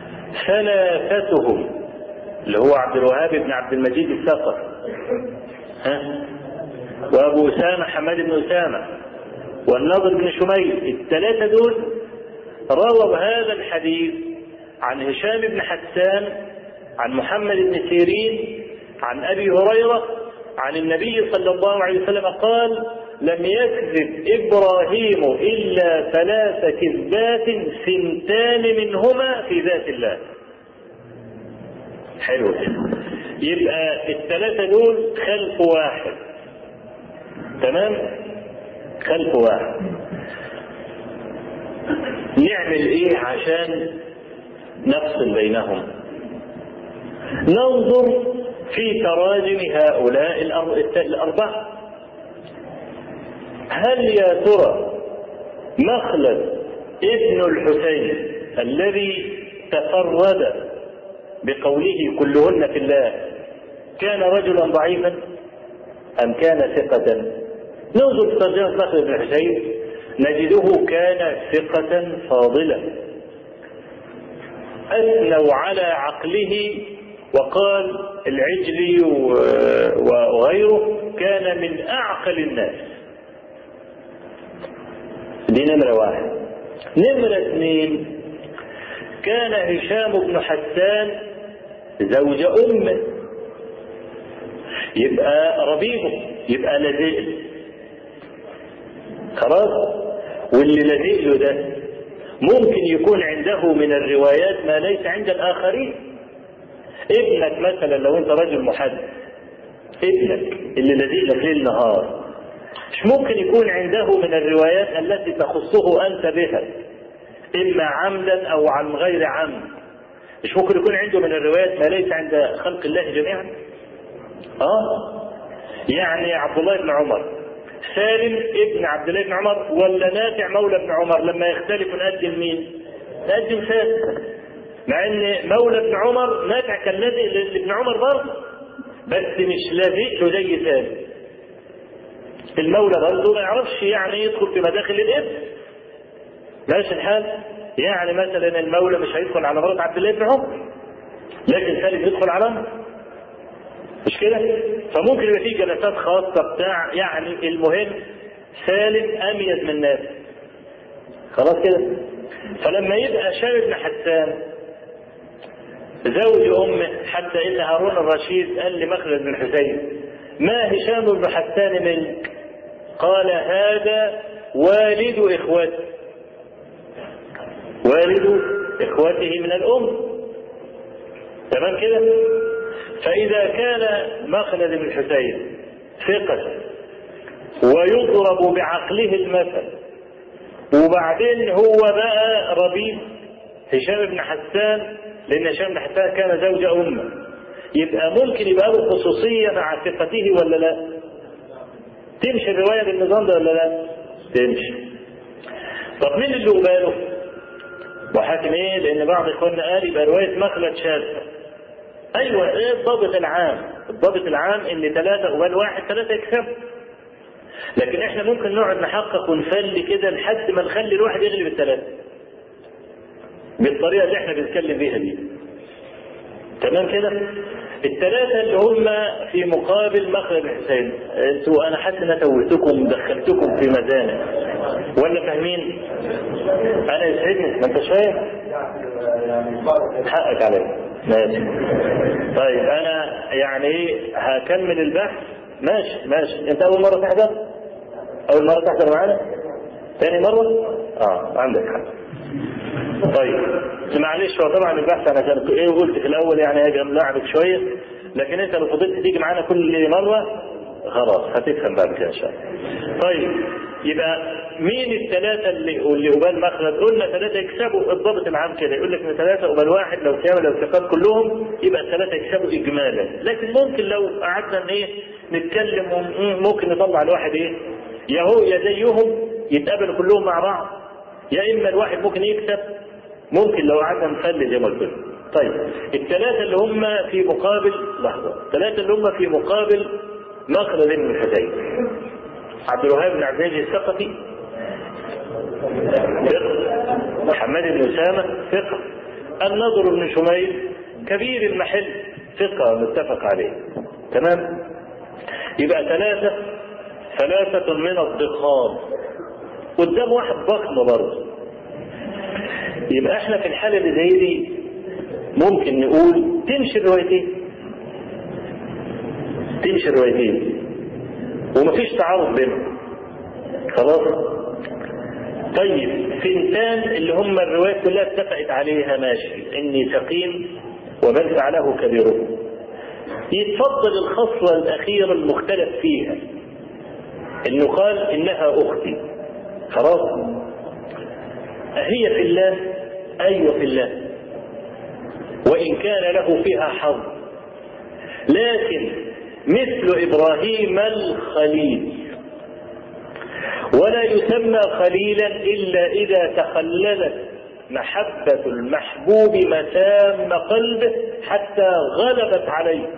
ثلاثتهم اللي هو عبد الوهاب بن عبد المجيد الثقفي ها وابو اسامه حماد بن اسامه والنضر بن شميل الثلاثه دول رووا هذا الحديث عن هشام بن حسان عن محمد بن سيرين عن ابي هريره عن النبي صلى الله عليه وسلم قال لم يكذب ابراهيم الا ثلاث كذبات سنتان منهما في ذات الله حلو كده يبقى الثلاثه دول خلف واحد تمام خلف واحد نعمل ايه عشان نفصل بينهم ننظر في تراجم هؤلاء الأربعة هل يا ترى مخلد ابن الحسين الذي تفرد بقوله كلهن في الله كان رجلا ضعيفا أم كان ثقة ننظر في ترجمة مخلد بن الحسين نجده كان ثقة فاضلا أثنوا على عقله وقال العجلي وغيره كان من أعقل الناس دي نمرة واحد نمرة اثنين كان هشام بن حسان زوج أمه يبقى ربيبه يبقى لذيذ خلاص واللي لذيذ له ده ممكن يكون عنده من الروايات ما ليس عند الآخرين ابنك مثلا لو انت رجل محدث ابنك اللي لذيذ لك ليل نهار مش ممكن يكون عنده من الروايات التي تخصه انت بها اما عمدا او عن غير عمد مش ممكن يكون عنده من الروايات ما ليس عند خلق الله جميعا اه يعني عبد الله بن عمر سالم ابن عبد الله بن عمر ولا نافع مولى بن عمر لما يختلف نقدم مين؟ نقدم سالم مع ان مولى ابن عمر نافع كان لازق لابن عمر برضه بس مش لازق له زي سالم المولى برضه ما يعرفش يعني يدخل في مداخل الابن ماشي الحال يعني مثلا المولى مش هيدخل على مرات عبد الله بن عمر لكن سالم يدخل على عمر مش كده؟ فممكن يبقى في جلسات خاصة بتاع يعني المهم سالم أميز من الناس. خلاص كده؟ فلما يبقى هشام بن حسان زوج أمه حتى إن هارون الرشيد قال لمخلد بن حسين ما هشام بن حسان منك؟ قال هذا والد إخوته. والد إخوته من الأم. تمام كده؟ فإذا كان مخلد بن حسين ثقة ويضرب بعقله المثل وبعدين هو بقى ربيب هشام بن حسان لأن هشام بن حسان كان زوج أمه يبقى ممكن يبقى له خصوصية مع ثقته ولا لا؟ تمشي الرواية بالنظام ده ولا لا؟ تمشي. طب مين اللي قباله؟ وحاكم ايه؟ لأن بعض إخواننا قال يبقى رواية مخلد شاذة. ايوه ايه الضابط العام الضابط العام ان ثلاثة قبال واحد ثلاثة يكسبوا لكن احنا ممكن نقعد نحقق ونفلي كده لحد ما نخلي الواحد يغلب الثلاثة بالطريقة اللي احنا بنتكلم بيها دي تمام كده الثلاثة اللي هم في مقابل مخرج الحسين انتوا انا حاسس ان انا توهتكم دخلتكم في مزانة ولا فاهمين؟ انا يسعدني ما انت فاهم؟ حقك عليا ماشي طيب انا يعني ايه هكمل البحث ماشي ماشي انت اول مره تحضر اول مره تحضر معانا ثاني مره اه عندك حق طيب معلش هو طبعا البحث انا كان ايه قلت في الاول يعني هاجي املاعبك شويه لكن انت لو فضلت تيجي معانا كل مره خلاص هتفهم بعد كده ان شاء الله طيب يبقى مين الثلاثة اللي اللي قبال مخرج؟ قلنا ثلاثة يكسبوا الضابط العام كده يقول لك ان ثلاثة قبال واحد لو كامل الثقات كلهم يبقى الثلاثة يكسبوا إجمالا، لكن ممكن لو قعدنا ايه نتكلم ممكن نطلع الواحد ايه؟ يا هو يا زيهم يتقابلوا كلهم مع بعض يا اما الواحد ممكن يكسب ممكن لو قعدنا نخلي زي ما قلت طيب الثلاثة اللي هم في مقابل لحظة الثلاثة اللي هم في مقابل مخرج بن الحسين عبد الوهاب بن عبد العزيز الثقفي ثقة محمد بن أسامة ثقة النضر بن شميل كبير المحل ثقة متفق عليه تمام يبقى ثلاثة ثلاثة من الضخام قدام واحد ضخم برضه يبقى احنا في الحالة اللي زي دي ممكن نقول تمشي الروايتين تمشي الروايتين ومفيش تعارض بينهم خلاص طيب فنتان اللي هم الروايات كلها اتفقت عليها ماشي اني سقيم ومن فعله كبيره يتفضل الخصلة الأخيرة المختلف فيها انه قال انها اختي خلاص هي في الله ايوه في الله وان كان له فيها حظ لكن مثل ابراهيم الخليل ولا يسمى خليلا الا اذا تخللت محبة المحبوب مسام قلبه حتى غلبت عليه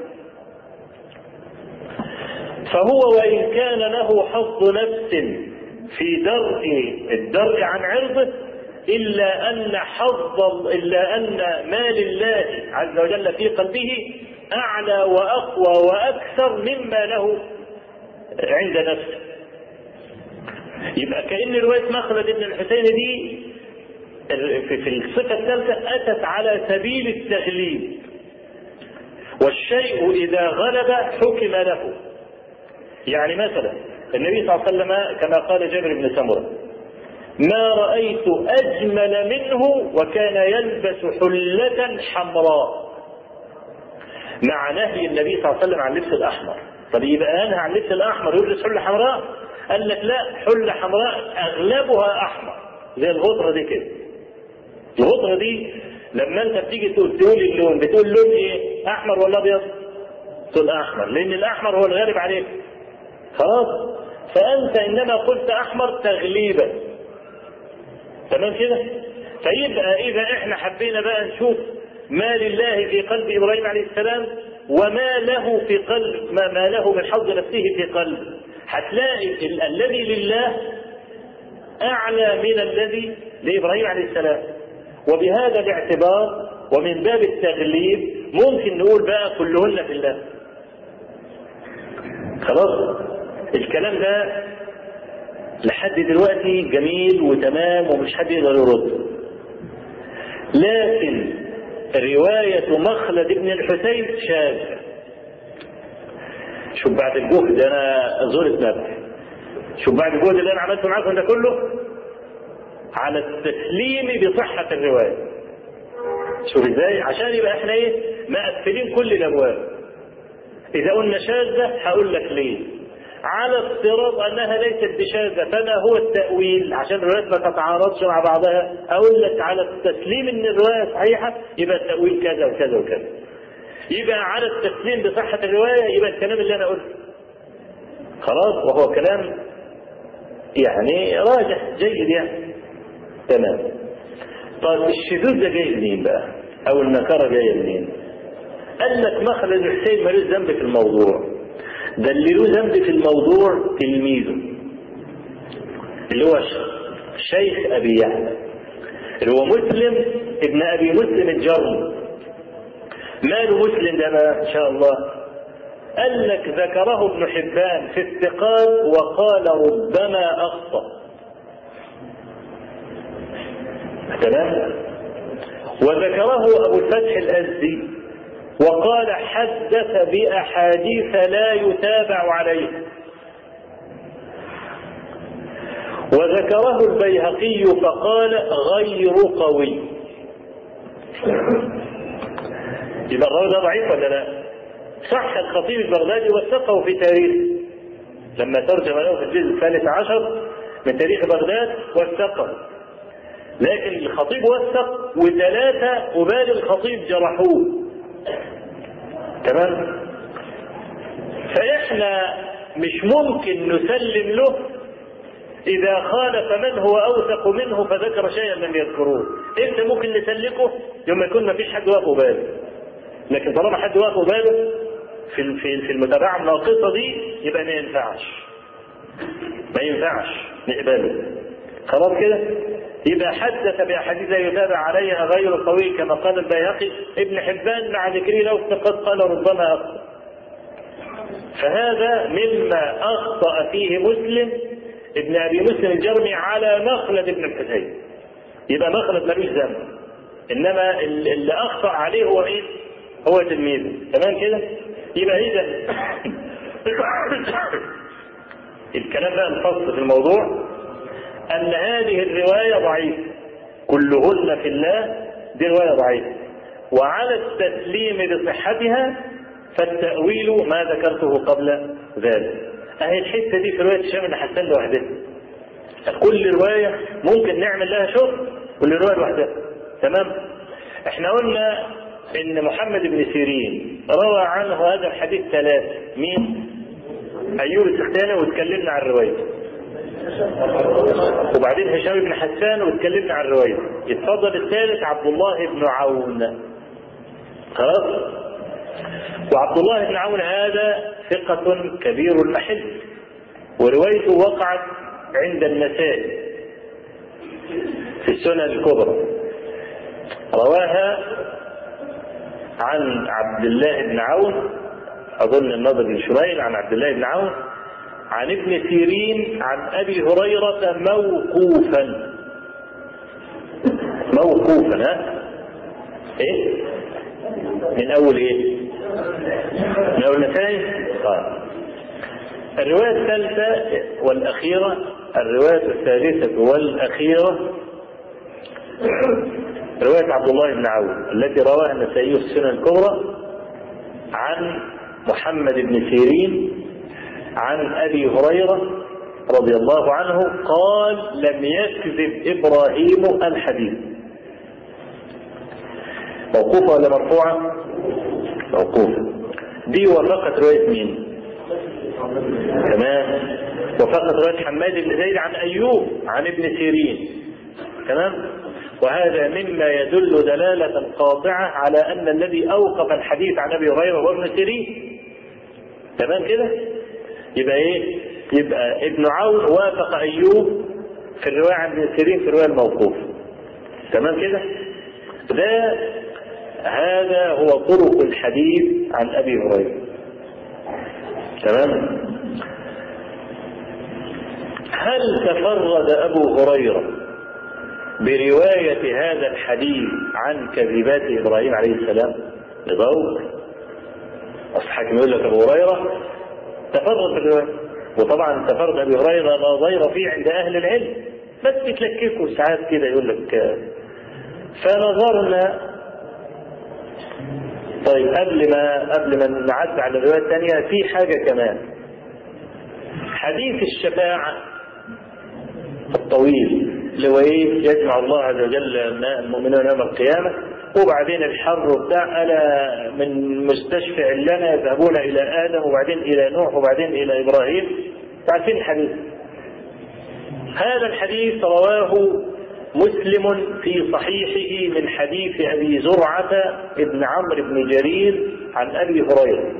فهو وإن كان له حظ نفس في درء الدرء عن عرضه إلا أن حظ إلا أن ما لله عز وجل في قلبه أعلى وأقوى وأكثر مما له عند نفسه يبقى كأن رواية مخلد بن الحسين دي في الصفة الثالثة أتت على سبيل التغليب والشيء إذا غلب حكم له يعني مثلا النبي صلى الله عليه وسلم كما قال جابر بن سمرة ما رأيت أجمل منه وكان يلبس حلة حمراء مع نهي النبي صلى الله عليه وسلم عن اللبس الأحمر طب يبقى أنهى عن اللبس الأحمر يلبس حلة حمراء قال لك لا حلة حمراء أغلبها أحمر زي الغطرة دي كده الغطرة دي لما انت بتيجي تقول تقول اللون بتقول لون ايه احمر ولا ابيض تقول احمر لان الاحمر هو الغالب عليك خلاص فانت انما قلت احمر تغليبا تمام كده فيبقى اذا احنا حبينا بقى نشوف ما لله في قلب ابراهيم عليه السلام وما له في قلب ما, ما له من حظ نفسه في قلب هتلاقي ال- الذي لله اعلى من الذي لابراهيم عليه السلام وبهذا الاعتبار ومن باب التغليب ممكن نقول بقى كلهن في الله خلاص الكلام ده لحد دلوقتي جميل وتمام ومش حد يقدر يرد لكن رواية مخلد بن الحسين شاذة شوف بعد الجهد انا زرت نبع شوف بعد الجهد اللي انا عملته معاكم ده كله على التسليم بصحة الرواية شوف ازاي عشان يبقى احنا ايه مقفلين كل الابواب اذا قلنا شاذة هقول لك ليه على افتراض انها ليست بشاذة فما هو التأويل عشان الروايات ما تتعارضش مع بعضها اقول لك على التسليم ان الرواية صحيحة يبقى التأويل كذا وكذا وكذا يبقى على التسليم بصحة الرواية يبقى الكلام اللي انا قلته خلاص وهو كلام يعني راجح جيد يعني تمام طيب الشذوذ ده جاي منين بقى او النكره جايه منين قال لك مخلد الحسين ملوش ذنب في الموضوع ده اللي له ذنب في الموضوع تلميذه اللي هو شيخ ابي يحيى اللي هو مسلم ابن ابي مسلم الجرم ماله مسلم ده بقى ان شاء الله قال لك ذكره ابن حبان في الثقات وقال ربما اخطأ تمام وذكره ابو الفتح الازدي وقال حدث باحاديث لا يتابع عليها وذكره البيهقي فقال غير قوي يبقى الراوي ده ضعيف ولا لا؟ صح الخطيب البغدادي وثقه في تاريخه لما ترجم له في الجزء الثالث عشر من تاريخ بغداد وثقه لكن الخطيب وثق وثلاثة قبال الخطيب جرحوه تمام فإحنا مش ممكن نسلم له إذا خالف من هو أوثق منه فذكر شيئا لم يذكروه إمتى ممكن نسلكه يوم يكون ما فيش حد واقف باله لكن طالما حد واقف باله في في في المتابعة الناقصة دي يبقى ما ينفعش ما ينفعش نقبله خلاص كده يبقى حدث بأحاديث لا يتابع عليها غير قوي كما قال البيهقي ابن حبان مع ذكره له فقد قال ربما أخطأ فهذا مما أخطأ فيه مسلم ابن أبي مسلم الجرمي على مخلد بن الحسين يبقى مخلد ملوش ذنب إنما اللي أخطأ عليه هو مين؟ هو تلميذه تمام كده؟ يبقى إذا الكلام بقى الفصل في الموضوع أن هذه الرواية ضعيفة كلهن في الله دي رواية ضعيفة وعلى التسليم بصحتها فالتأويل ما ذكرته قبل ذلك أهي الحتة دي في رواية هشام بن حسان لوحدها كل رواية ممكن نعمل لها شغل كل رواية لوحدها تمام احنا قلنا ان محمد بن سيرين روى عنه هذا الحديث ثلاثة مين ايوب السختاني واتكلمنا عن روايته وبعدين هشام بن حسان واتكلمنا عن روايته يتفضل الثالث عبد الله بن عون خلاص وعبد الله بن عون هذا ثقة كبير المحل وروايته وقعت عند النسائي في السنن الكبرى رواها عن عبد الله بن عون أظن النضر بن شميل عن عبد الله بن عون عن ابن سيرين عن أبي هريرة موقوفا موقوفا ها ايه من اول ايه من اول نتائج قال الرواية الثالثة والأخيرة الرواية الثالثة والأخيرة رواية عبد الله بن عون التي رواها النسائي في السنن الكبرى عن محمد بن سيرين عن أبي هريرة رضي الله عنه قال لم يكذب إبراهيم الحديث موقوفة ولا مرفوعة؟ موقوفة دي وافقت رواية مين؟ تمام وفقط رواية حماد بن زيد عن أيوب عن ابن سيرين تمام وهذا مما يدل دلالة قاطعة على أن الذي أوقف الحديث عن أبي هريرة هو ابن سيرين تمام كده يبقى إيه يبقى ابن عون وافق أيوب في الرواية عن ابن سيرين في الرواية الموقوف تمام كده ده هذا هو طرق الحديث عن أبي هريرة تمام هل تفرد أبو هريرة برواية هذا الحديث عن كذبات إبراهيم عليه السلام لضوء أصحاب يقول لك أبو هريرة تفرد بالرواية وطبعا تفرد أبي هريرة لا ضير فيه عند أهل العلم بس بتلككوا ساعات كده يقول لك فنظرنا طيب قبل ما قبل ما نعد على الرواية الثانية في حاجة كمان حديث الشفاعة الطويل اللي هو ايه يجمع الله عز وجل المؤمنون يوم القيامة وبعدين الحر بتاع ألا من مستشفع لنا يذهبون إلى آدم وبعدين إلى نوح وبعدين إلى إبراهيم عارفين الحديث هذا الحديث رواه مسلم في صحيحه من حديث أبي زرعة ابن عمرو بن جرير عن أبي هريرة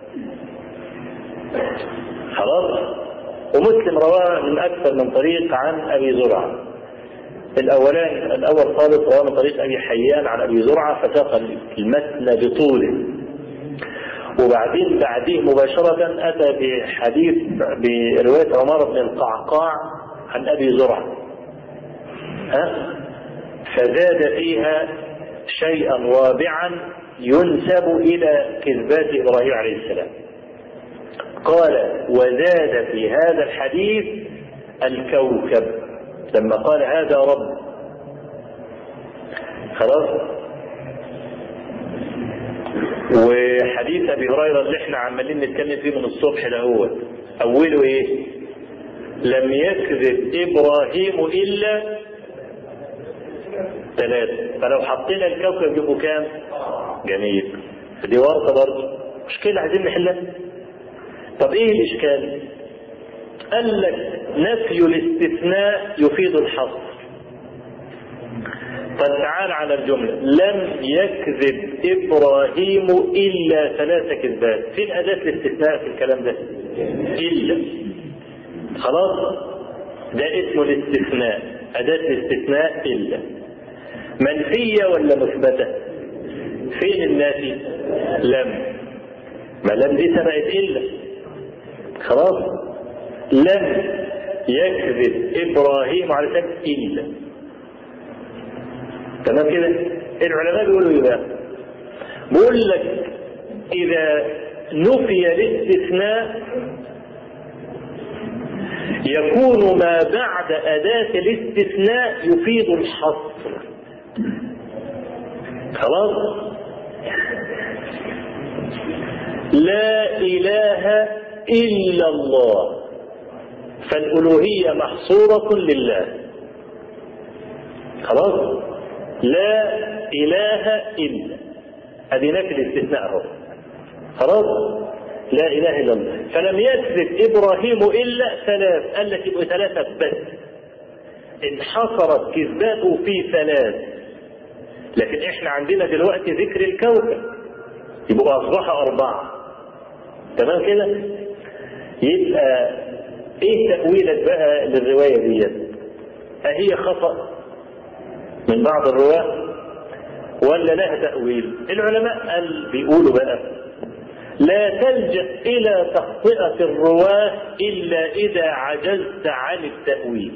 خلاص ومسلم رواه من أكثر من طريق عن أبي زرعة الأولان الأول خالص رواه من طريق أبي حيان عن أبي زرعة فساق المتن بطوله وبعدين بعديه مباشرة أتى بحديث برواية عمر بن القعقاع عن أبي زرعة ها فزاد فيها شيئا وابعا ينسب إلى كذبات إبراهيم عليه السلام قال وزاد في هذا الحديث الكوكب لما قال هذا رب خلاص وحديث ابي هريره اللي احنا عمالين نتكلم فيه من الصبح دوت اوله ايه لم يكذب ابراهيم الا ثلاثة فلو حطينا الكوكب يبقوا كام جميل دي ورطة برضه مشكلة عايزين نحلها طب ايه الاشكال قال لك نفي الاستثناء يفيد الحصر طب تعال على الجملة لم يكذب إبراهيم إلا ثلاث كذبات فين أداة الاستثناء في الكلام ده إلا خلاص ده اسمه الاستثناء أداة الاستثناء إلا منفية ولا مثبتة فين النافي لم ما لم دي سبقت إلا خلاص لم يكذب ابراهيم عليه السلام الا تمام كده العلماء بيقولوا ايه بقى بيقول لك اذا نفي الاستثناء يكون ما بعد أداة الاستثناء يفيد الحصر خلاص لا إله إلا الله فالألوهية محصورة لله خلاص لا إله إلا أدي نفي الاستثناء أهو خلاص لا اله الا الله فلم يكذب ابراهيم الا ثلاث قال لك يبقوا ثلاثه بس انحصرت كذباته في ثلاث لكن احنا عندنا دلوقتي ذكر الكوكب يبقوا اصبح اربعه تمام كده يبقى ايه تاويلك بقى للروايه دي اهي خطا من بعض الرواه ولا لها تاويل العلماء قال بيقولوا بقى لا تلجأ إلى تخطئة الرواة إلا إذا عجزت عن التأويل.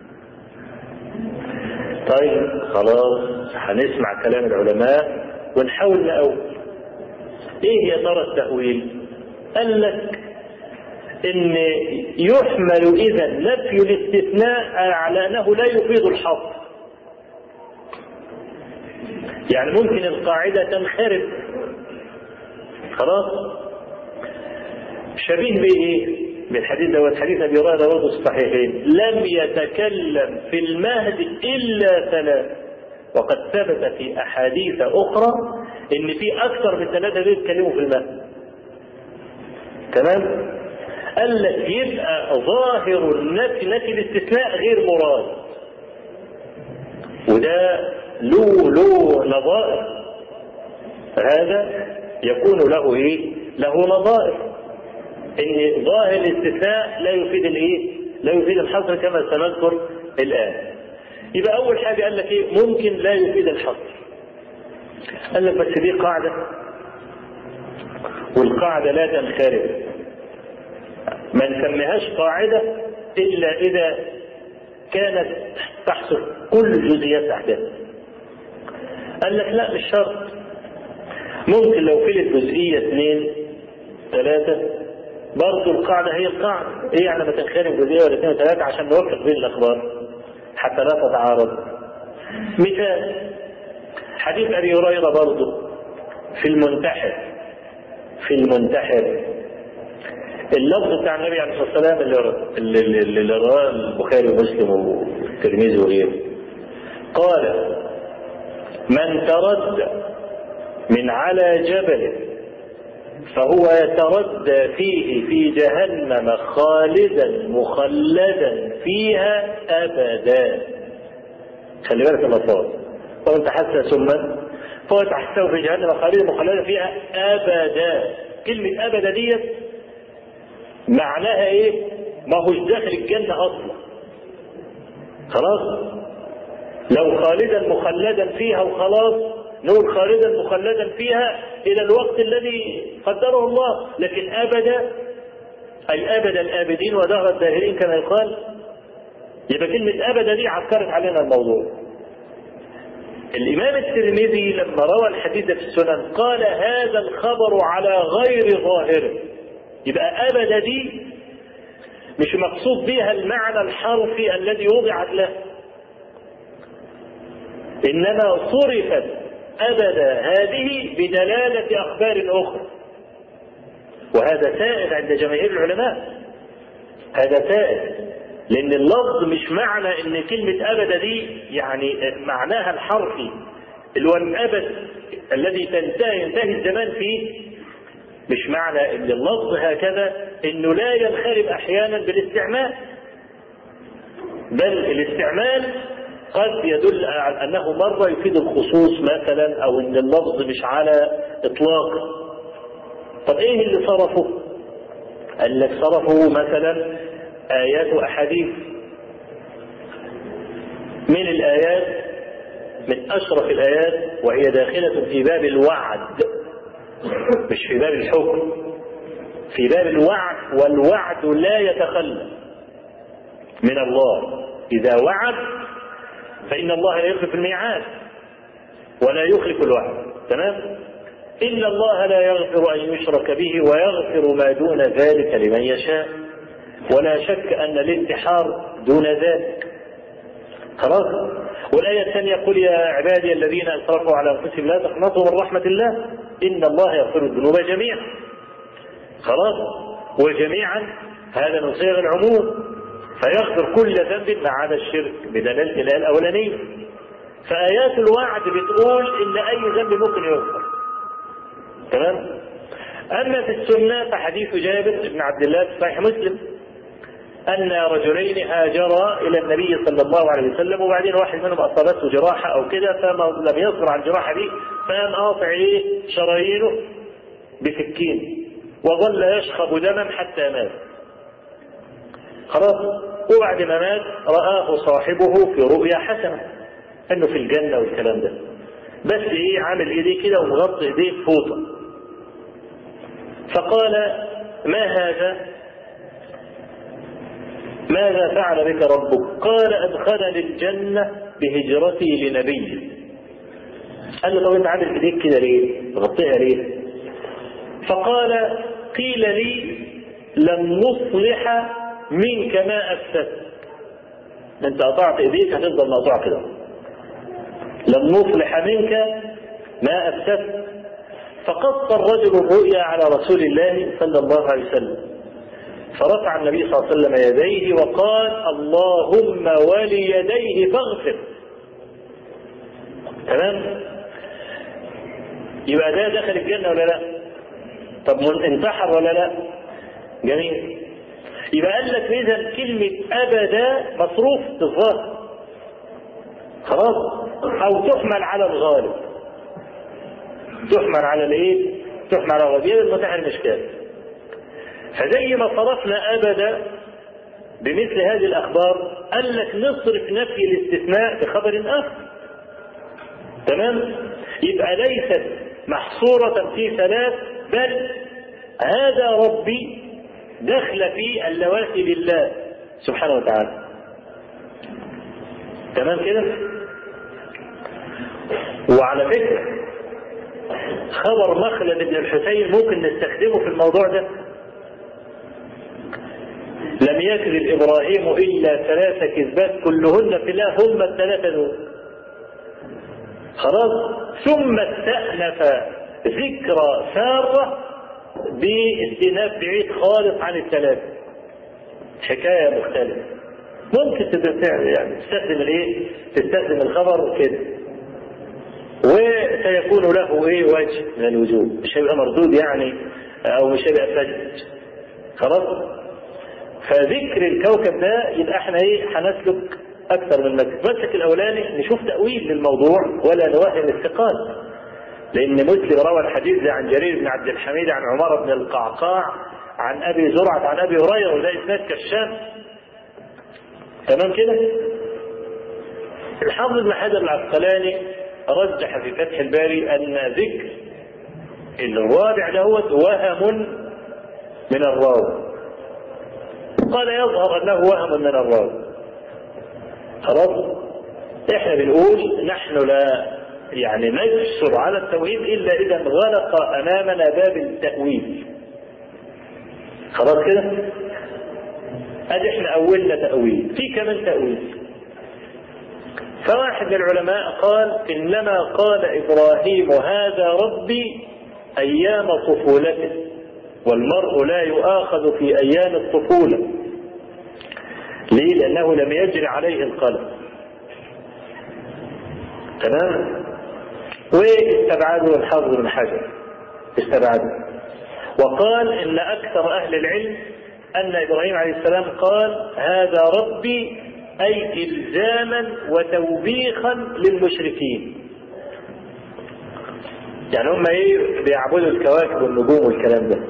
طيب خلاص هنسمع كلام العلماء ونحاول نأول. إيه يا ترى التأويل؟ قال لك إن يحمل إذا نفي الاستثناء على أنه لا يفيد الحظ. يعني ممكن القاعدة تنخرط خلاص شبيه بايه بالحديث دوت حديث ابي هريره برضه الصحيحين لم يتكلم في المهد الا ثلاث وقد ثبت في احاديث اخرى ان في اكثر من ثلاثه بيتكلموا في المهد تمام قال لك يبقى ظاهر النفي نفي الاستثناء غير مراد وده له له نظائر هذا يكون له ايه؟ له نظائر. ان ظاهر الاستثناء لا يفيد الايه؟ لا يفيد الحصر كما سنذكر الان. يبقى اول حاجه قال لك ايه؟ ممكن لا يفيد الحصر. قال لك بس دي قاعده والقاعده لا تنخرط. ما نسميهاش قاعده الا اذا كانت تحصر كل جزئيات احداث. قال لك لا مش شرط ممكن لو فلت جزئية اثنين ثلاثة برضه القاعدة هي القاعدة ايه يعني ما تنخرم جزئية ولا اثنين وثلاثة عشان نوفق بين الأخبار حتى لا تتعارض مثال حديث أبي هريرة برضه في المنتحر في المنتحر اللفظ بتاع النبي عليه الصلاة والسلام اللي اللي, اللي رواه البخاري ومسلم والترمذي وغيره قال من تردى من على جبل فهو يتردى فيه في جهنم خالدا مخلدا فيها ابدا خلي بالك الالفاظ وانت حتى ثم فهو تحسه في جهنم خالدا مخلدا فيها ابدا كلمه ابدا ديت معناها ايه ما هوش داخل الجنه اصلا خلاص لو خالدا مخلدا فيها وخلاص نقول خالدا مخلدا فيها الى الوقت الذي قدره الله لكن ابدا اي ابد الابدين ودهر الداهرين كما يقال يبقى كلمة ابدا دي عكرت علينا الموضوع الامام الترمذي لما روى الحديث في السنن قال هذا الخبر على غير ظاهره يبقى ابدا دي مش مقصود بها المعنى الحرفي الذي وضعت له انما صرفت أبدا هذه بدلالة أخبار أخرى وهذا سائد عند جماهير العلماء هذا سائد لأن اللفظ مش معنى إن كلمة أبدا دي يعني معناها الحرفي اللي هو الأبد الذي تنتهي ينتهي الزمان فيه مش معنى ان اللفظ هكذا انه لا ينخرب احيانا بالاستعمال بل الاستعمال قد يدل على انه مره يفيد الخصوص مثلا او ان اللفظ مش على اطلاق طب ايه اللي صرفه قال لك صرفه مثلا ايات واحاديث من الايات من اشرف الايات وهي داخله في باب الوعد مش في باب الحكم في باب الوعد والوعد لا يتخلى من الله إذا وعد فإن الله لا يخلف الميعاد ولا يخلف الوعد تمام إن الله لا يغفر أن يشرك به ويغفر ما دون ذلك لمن يشاء ولا شك أن الانتحار دون ذلك خلاص والآية الثانية قل يا عبادي الذين أسرفوا على أنفسهم لا تقنطوا من رحمة الله إن الله يغفر الذنوب جميعا خلاص وجميعا هذا من صيغ العموم فيغفر كل ذنب ما عدا الشرك بدلالة الآية الأولانية فآيات الوعد بتقول إن أي ذنب ممكن يغفر تمام أما في السنة فحديث جابر بن عبد الله في صحيح مسلم أن رجلين هاجرا إلى النبي صلى الله عليه وسلم وبعدين واحد منهم أصابته جراحة أو كده فما لم يصبر على الجراحة دي فقام قاطع إيه شرايينه بسكين وظل يشخب دما حتى مات خلاص وبعد ما مات رآه صاحبه في رؤيا حسنة انه في الجنة والكلام ده بس ايه عامل ايديه كده ومغطي ايديه بفوطة فقال ما هذا ماذا فعل بك ربك قال ادخلني الجنة بهجرتي لنبي قال له طب انت عامل ايديك كده ليه غطيها ليه فقال قيل لي لن نصلح منك ما افسدت انت قطعت ايديك هتفضل مقطوع كده لن نصلح منك ما افسدت فقص الرجل الرؤيا على رسول الله صلى الله عليه وسلم فرفع النبي صلى الله عليه وسلم يديه وقال اللهم وليديه فاغفر تمام يبقى ده دخل الجنه ولا لا طب انتحر ولا لا جميل يبقى قال لك اذا كلمه ابدا مصروف في الظاهر خلاص او تحمل على الغالب تحمل على الايه تحمل على الغالب المتاح المشكال فزي ما صرفنا ابدا بمثل هذه الاخبار قال لك نصرف نفي الاستثناء بخبر اخر تمام يبقى ليست محصورة في ثلاث بل هذا ربي دخل في اللواتي لله سبحانه وتعالى تمام كده وعلى فكرة خبر مخلد بن الحسين ممكن نستخدمه في الموضوع ده لم يكذب ابراهيم الا ثلاث كذبات كلهن في الله هم الثلاثه دول خلاص ثم استأنف ذكرى سارة باستئناف بعيد خالص عن الثلاثة حكاية مختلفة ممكن تستخدم يعني تستخدم الايه؟ تستخدم الخبر كده وسيكون له ايه وجه من الوجوه مش هيبقى مردود يعني او مش هيبقى فجد خلاص فذكر الكوكب ده يبقى احنا ايه هنسلك اكثر من مسلك المسلك الاولاني نشوف تاويل للموضوع ولا نوهم الثقات لان مسلم روى الحديث ده عن جرير بن عبد الحميد عن عمر بن القعقاع عن ابي زرعه عن ابي هريره وده اسناد كشام تمام كده الحافظ بن حجر العسقلاني رجح في فتح الباري ان ذكر الرابع دهوت وهم من الراوي قال يظهر انه وهم من الراوي خلاص احنا بنقول نحن لا يعني نجسر على التوحيد الا اذا غلق امامنا باب التاويل خلاص كده ادي احنا اولنا تاويل في كمان تاويل فواحد من العلماء قال انما قال ابراهيم هذا ربي ايام طفولته والمرء لا يؤاخذ في ايام الطفوله ليه لانه لم يجري عليه القلم تمام واستبعده الحافظ بن حجر استبعده وقال ان اكثر اهل العلم ان ابراهيم عليه السلام قال هذا ربي اي الزاما وتوبيخا للمشركين يعني هم ايه بيعبدوا الكواكب والنجوم والكلام ده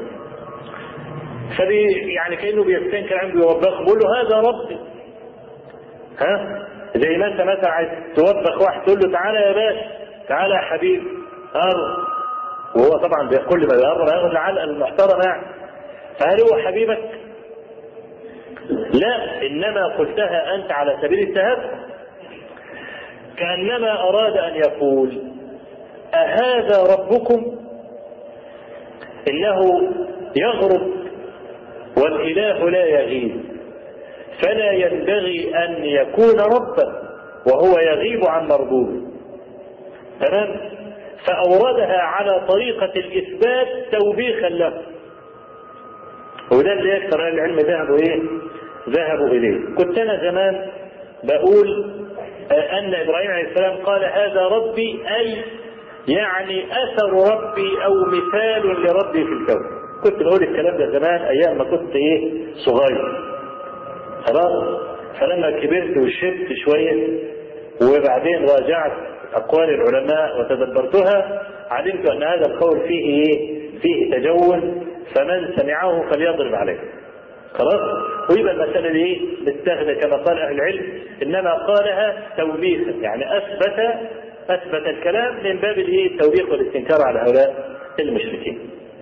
فبي يعني كانه بيستنكر عنده يوبخ بيقول له هذا ربي ها زي ما انت مثلا عايز توبخ واحد تقول له تعالى يا باشا تعالى يا حبيبي قرب وهو طبعا كل ما بيقرب هياخد العلقه المحترمه يعني فهل هو حبيبك؟ لا إنما قلتها أنت على سبيل التهكم كأنما أراد أن يقول أهذا ربكم إنه يغرب والإله لا يغيب فلا ينبغي أن يكون ربا وهو يغيب عن مربوبه تمام فأوردها على طريقة الإثبات توبيخا له وده اللي أكثر أهل العلم ذهبوا إيه؟ ذهبوا إليه كنت أنا زمان بقول أن إبراهيم عليه السلام قال هذا ربي أي يعني أثر ربي أو مثال لربي في الكون كنت بقول الكلام ده زمان أيام ما كنت إيه صغير خلاص فلما كبرت وشبت شوية وبعدين راجعت أقوال العلماء وتدبرتها علمت أن هذا القول فيه إيه؟ فيه تجول فمن سمعه فليضرب عليه خلاص ويبقى المسألة دي إيه؟ متاخدة كما قال أهل العلم إنما قالها توبيخا يعني أثبت أثبت الكلام من باب الإيه؟ التوبيخ والاستنكار على هؤلاء المشركين.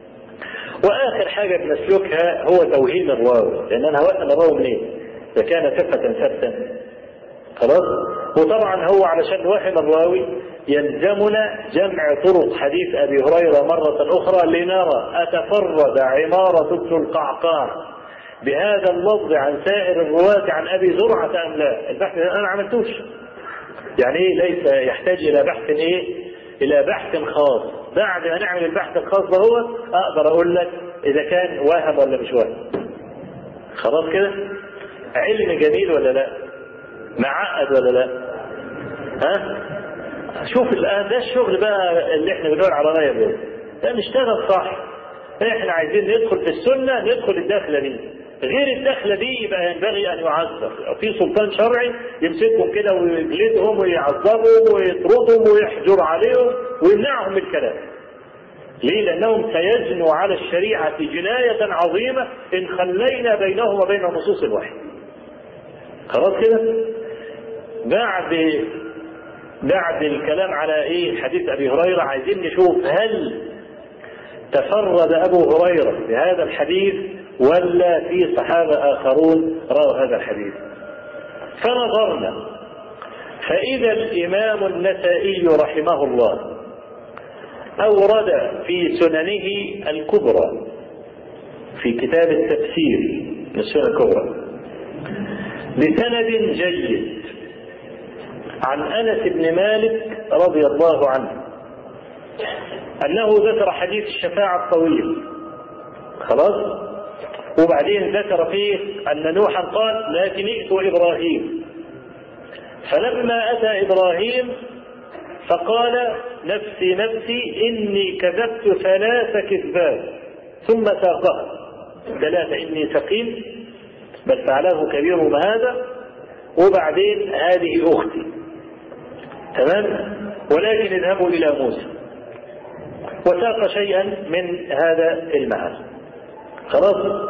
وآخر حاجة بنسلكها هو توهين الراوي لأن أنا هوأنا الراوي منين؟ إذا كان ثقة ثبتا خلاص وطبعا هو علشان نوهم الراوي يلزمنا جمع طرق حديث ابي هريره مره اخرى لنرى اتفرد عماره ابن القعقاع بهذا اللفظ عن سائر الرواة عن ابي زرعه ام لا؟ البحث ده انا عملتوش. يعني ايه ليس يحتاج الى بحث ايه؟ الى بحث خاص. بعد ما نعمل البحث الخاص ده هو اقدر اقول لك اذا كان واهم ولا مش واهم. خلاص كده؟ علم جميل ولا لا؟ معقد ولا لا؟ ها؟ شوف الان ده الشغل بقى اللي احنا بنقول على رايه ده ده نشتغل صح احنا عايزين ندخل في السنه ندخل الدخله دي غير الدخله دي يبقى ينبغي ان يعذر في سلطان شرعي يمسكهم كده ويجلدهم ويعذبهم ويطردهم ويحجر عليهم ويمنعهم من الكلام ليه؟ لأنهم سيجنوا على الشريعة جناية عظيمة إن خلينا بينهم وبين نصوص الوحي. خلاص كده؟ بعد بعد الكلام على ايه حديث ابي هريره عايزين نشوف هل تفرد ابو هريره بهذا الحديث ولا في صحابه اخرون راوا هذا الحديث فنظرنا فاذا الامام النسائي رحمه الله اورد في سننه الكبرى في كتاب التفسير من السنن الكبرى بسند جيد عن انس بن مالك رضي الله عنه انه ذكر حديث الشفاعه الطويل خلاص وبعدين ذكر فيه ان نوحا قال لكن ائت ابراهيم فلما اتى ابراهيم فقال نفسي نفسي اني كذبت ثلاث كذبات ثم ساقها ثلاثه اني سقيم بل فعله كبيرهم هذا وبعدين هذه اختي تمام ولكن اذهبوا الى موسى وساق شيئا من هذا المعنى خلاص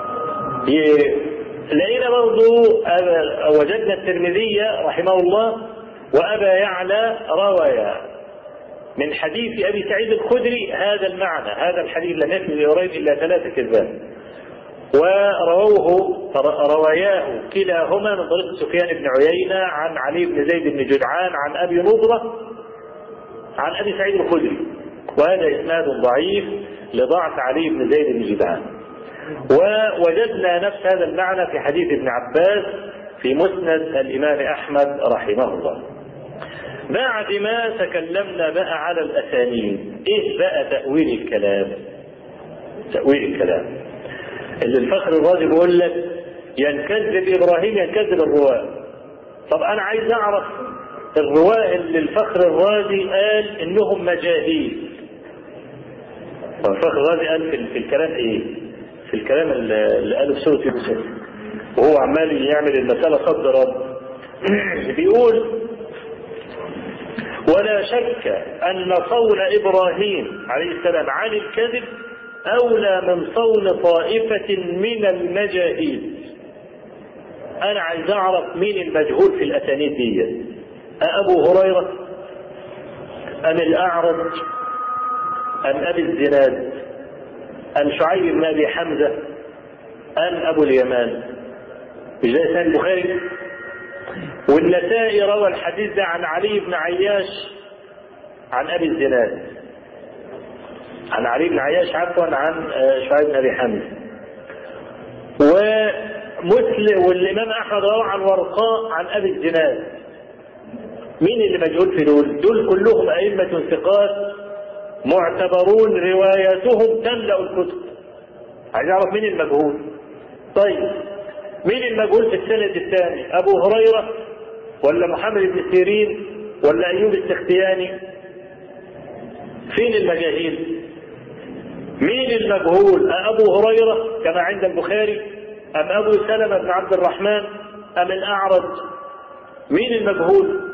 لقينا برضو وجدنا الترمذي رحمه الله وابا يعلى روى من حديث ابي سعيد الخدري هذا المعنى هذا الحديث لم يكن لقريب الا ثلاثه كذبان ورووه رواياه كلاهما من طريق سفيان بن عيينة عن علي بن زيد بن جدعان عن أبي نضرة عن أبي سعيد الخدري وهذا إسناد ضعيف لضعف علي بن زيد بن جدعان ووجدنا نفس هذا المعنى في حديث ابن عباس في مسند الإمام أحمد رحمه الله بعد ما تكلمنا بقى على الأسانيد إيه بقى تأويل الكلام تأويل الكلام اللي الفخر الرازي بيقول لك ينكذب ابراهيم ينكذب الرواه طب انا عايز اعرف الرواه اللي الفخر الرازي قال انهم مجاهيل طب الفخر الرازي قال في, في الكلام ايه في الكلام اللي قاله في سوره يوسف وهو عمال يعمل المساله صد رد بيقول ولا شك ان صون ابراهيم عليه السلام عن الكذب أولى من صون طائفة من المجاهيل أنا عايز أعرف مين المجهول في الأسانيد دي أأبو هريرة أم الأعرج أم أبي الزناد أم شعيب بن أبي حمزة أم أبو اليمان مش ده إسناد البخاري والنسائي روى الحديث ده عن علي بن عياش عن أبي الزناد عن علي بن عياش عفوا عن شعيب بن أبي حمزة ومسلم والإمام أحمد روى عن ورقاء عن أبي الزناد مين اللي مجهول في دول؟ دول كلهم أئمة ثقات معتبرون رواياتهم تملأ الكتب. عايز أعرف مين المجهول؟ طيب مين المجهول في السند الثاني؟ أبو هريرة ولا محمد بن سيرين ولا أيوب السختياني؟ فين المجاهيل؟ مين المجهول؟ أبو هريرة كما عند البخاري أم أبو سلمة بن عبد الرحمن أم الأعرج؟ مين المجهول؟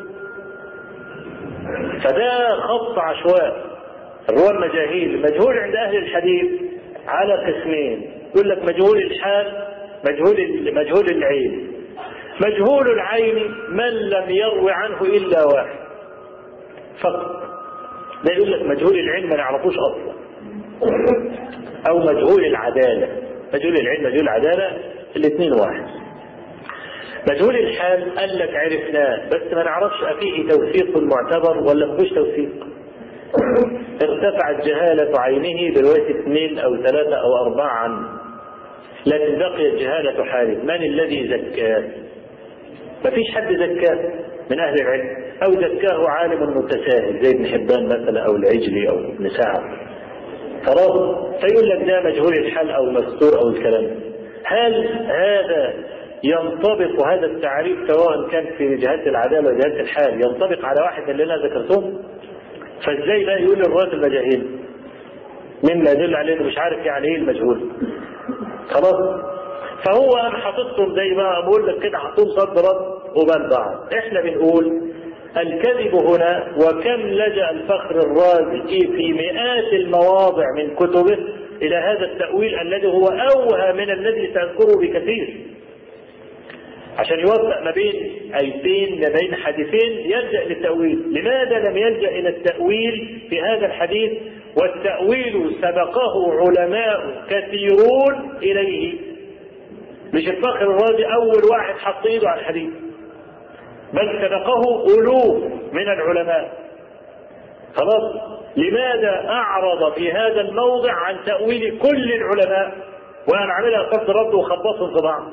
فده خط عشواء الرواة المجاهيل المجهول عند أهل الحديث على قسمين يقول لك مجهول الحال مجهول مجهول العين مجهول العين من لم يروي عنه إلا واحد فقط ده يقول لك مجهول العين ما نعرفوش أصلا أو مجهول العدالة مجهول العين مجهول العدالة الاثنين واحد مجهول الحال قال لك عرفناه بس ما نعرفش أفيه توثيق معتبر ولا مفيش توثيق ارتفعت جهالة عينه برواية اثنين أو ثلاثة أو أربعة عنه لكن بقيت جهالة حاله من الذي زكاه مفيش حد زكاه من أهل العلم أو زكاه عالم متساهل زي ابن حبان مثلا أو العجلي أو ابن سعد خلاص فيقول لك ده مجهول الحال أو مستور أو الكلام هل هذا ينطبق هذا التعريف سواء كان في جهات العدالة وجهات الحال ينطبق على واحد من اللي انا ذكرتهم فازاي بقى يقول الرواة المجاهيل مما يدل عليه انه مش عارف يعني ايه المجهول خلاص فهو انا حاططهم زي ما بقول لك كده حاطين صد رد وبال بعض احنا بنقول الكذب هنا وكم لجأ الفخر الرازي في مئات المواضع من كتبه الى هذا التأويل الذي هو اوهى من الذي سأذكره بكثير عشان يوفق ما بين ايتين ما بين حديثين يلجا للتاويل، لماذا لم يلجا الى التاويل في هذا الحديث؟ والتاويل سبقه علماء كثيرون اليه. مش الفخر الرازي اول واحد حط ايده على الحديث. بل سبقه الوف من العلماء. خلاص؟ لماذا اعرض في هذا الموضع عن تاويل كل العلماء؟ وانا عاملها صد رد وخبطهم في بعض.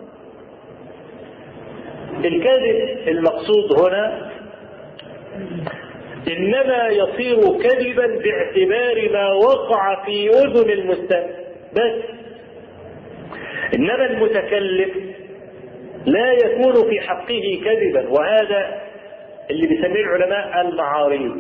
الكذب المقصود هنا انما يصير كذبا باعتبار ما وقع في اذن المستمع بس انما المتكلم لا يكون في حقه كذبا وهذا اللي بيسميه العلماء المعاريض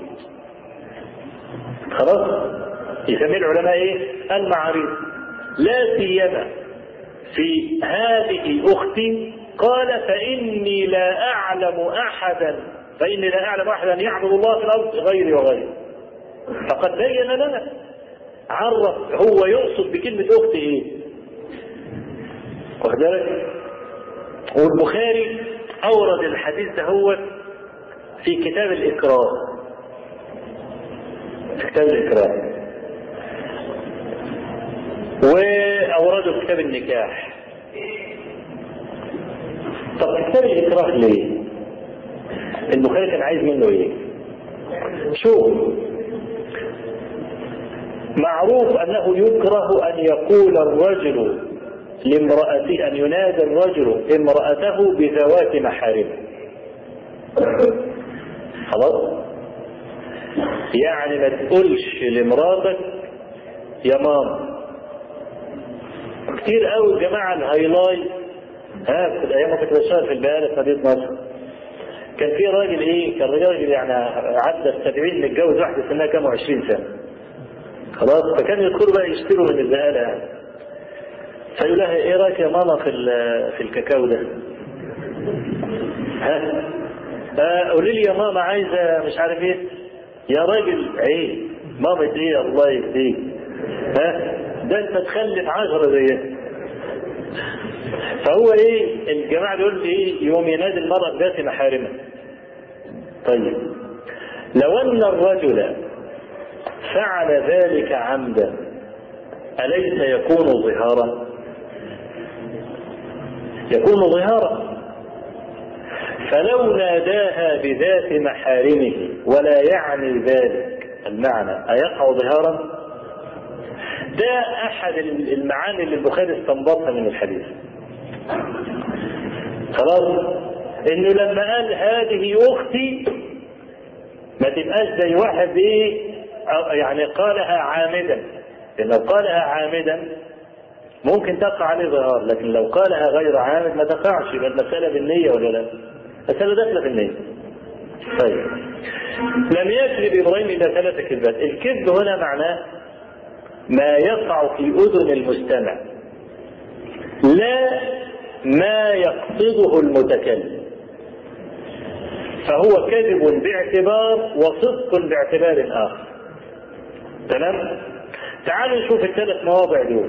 خلاص يسميه العلماء ايه المعاريض لا سيما في هذه اختي قال فإني لا أعلم أحدا فإني لا أعلم أحدا يعبد الله في الأرض غيري وغيري فقد بين لنا عرف هو يقصد بكلمة أختي إيه واخد بالك والبخاري أورد الحديث ده هو في كتاب الإكرام في كتاب الإكرام وأورده في كتاب النكاح طب كتاب الإكراه ليه؟ البخاري كان عايز منه إيه؟ شوف معروف أنه يكره أن يقول الرجل لامرأته أن ينادي الرجل امرأته بذوات محارمه خلاص؟ يعني ما تقولش لمراتك يا ماما كتير قوي الجماعة الهايلاي ها في الايام كنت بشتغل في البيان في مدينه نصر كان في راجل ايه كان راجل يعني عدى السبعين متجوز واحده سنها كام 20 سنه خلاص فكان يدخلوا بقى يشتروا من البقاله يعني فيقول لها ايه رايك يا ماما في في الكاكاو ده؟ ها؟ آه قولي لي يا ماما عايزه مش عارف ايه يا راجل عيب ماما ايه الله يهديك ها ده انت تخلف عشرة زيها فهو ايه الجماعه دول ايه يوم ينادي المراه ذات محارمها طيب لو ان الرجل فعل ذلك عمدا اليس يكون ظهارا يكون ظهارا فلو ناداها بذات محارمه ولا يعني ذلك المعنى أيقع ظهارا ده أحد المعاني اللي البخاري استنبطها من الحديث خلاص انه لما قال هذه اختي ما تبقاش زي واحد ايه يعني قالها عامدا لان لو قالها عامدا ممكن تقع عليه ظهار لكن لو قالها غير عامد ما تقعش يبقى المساله بالنيه ولا لا؟ المساله داخله في النيه. طيب لم يكذب ابراهيم الا ثلاث كذبات، الكذب هنا معناه ما يقع في اذن المستمع لا ما يقصده المتكلم فهو كذب باعتبار وصدق باعتبار اخر تمام تعالوا نشوف الثلاث مواضع دول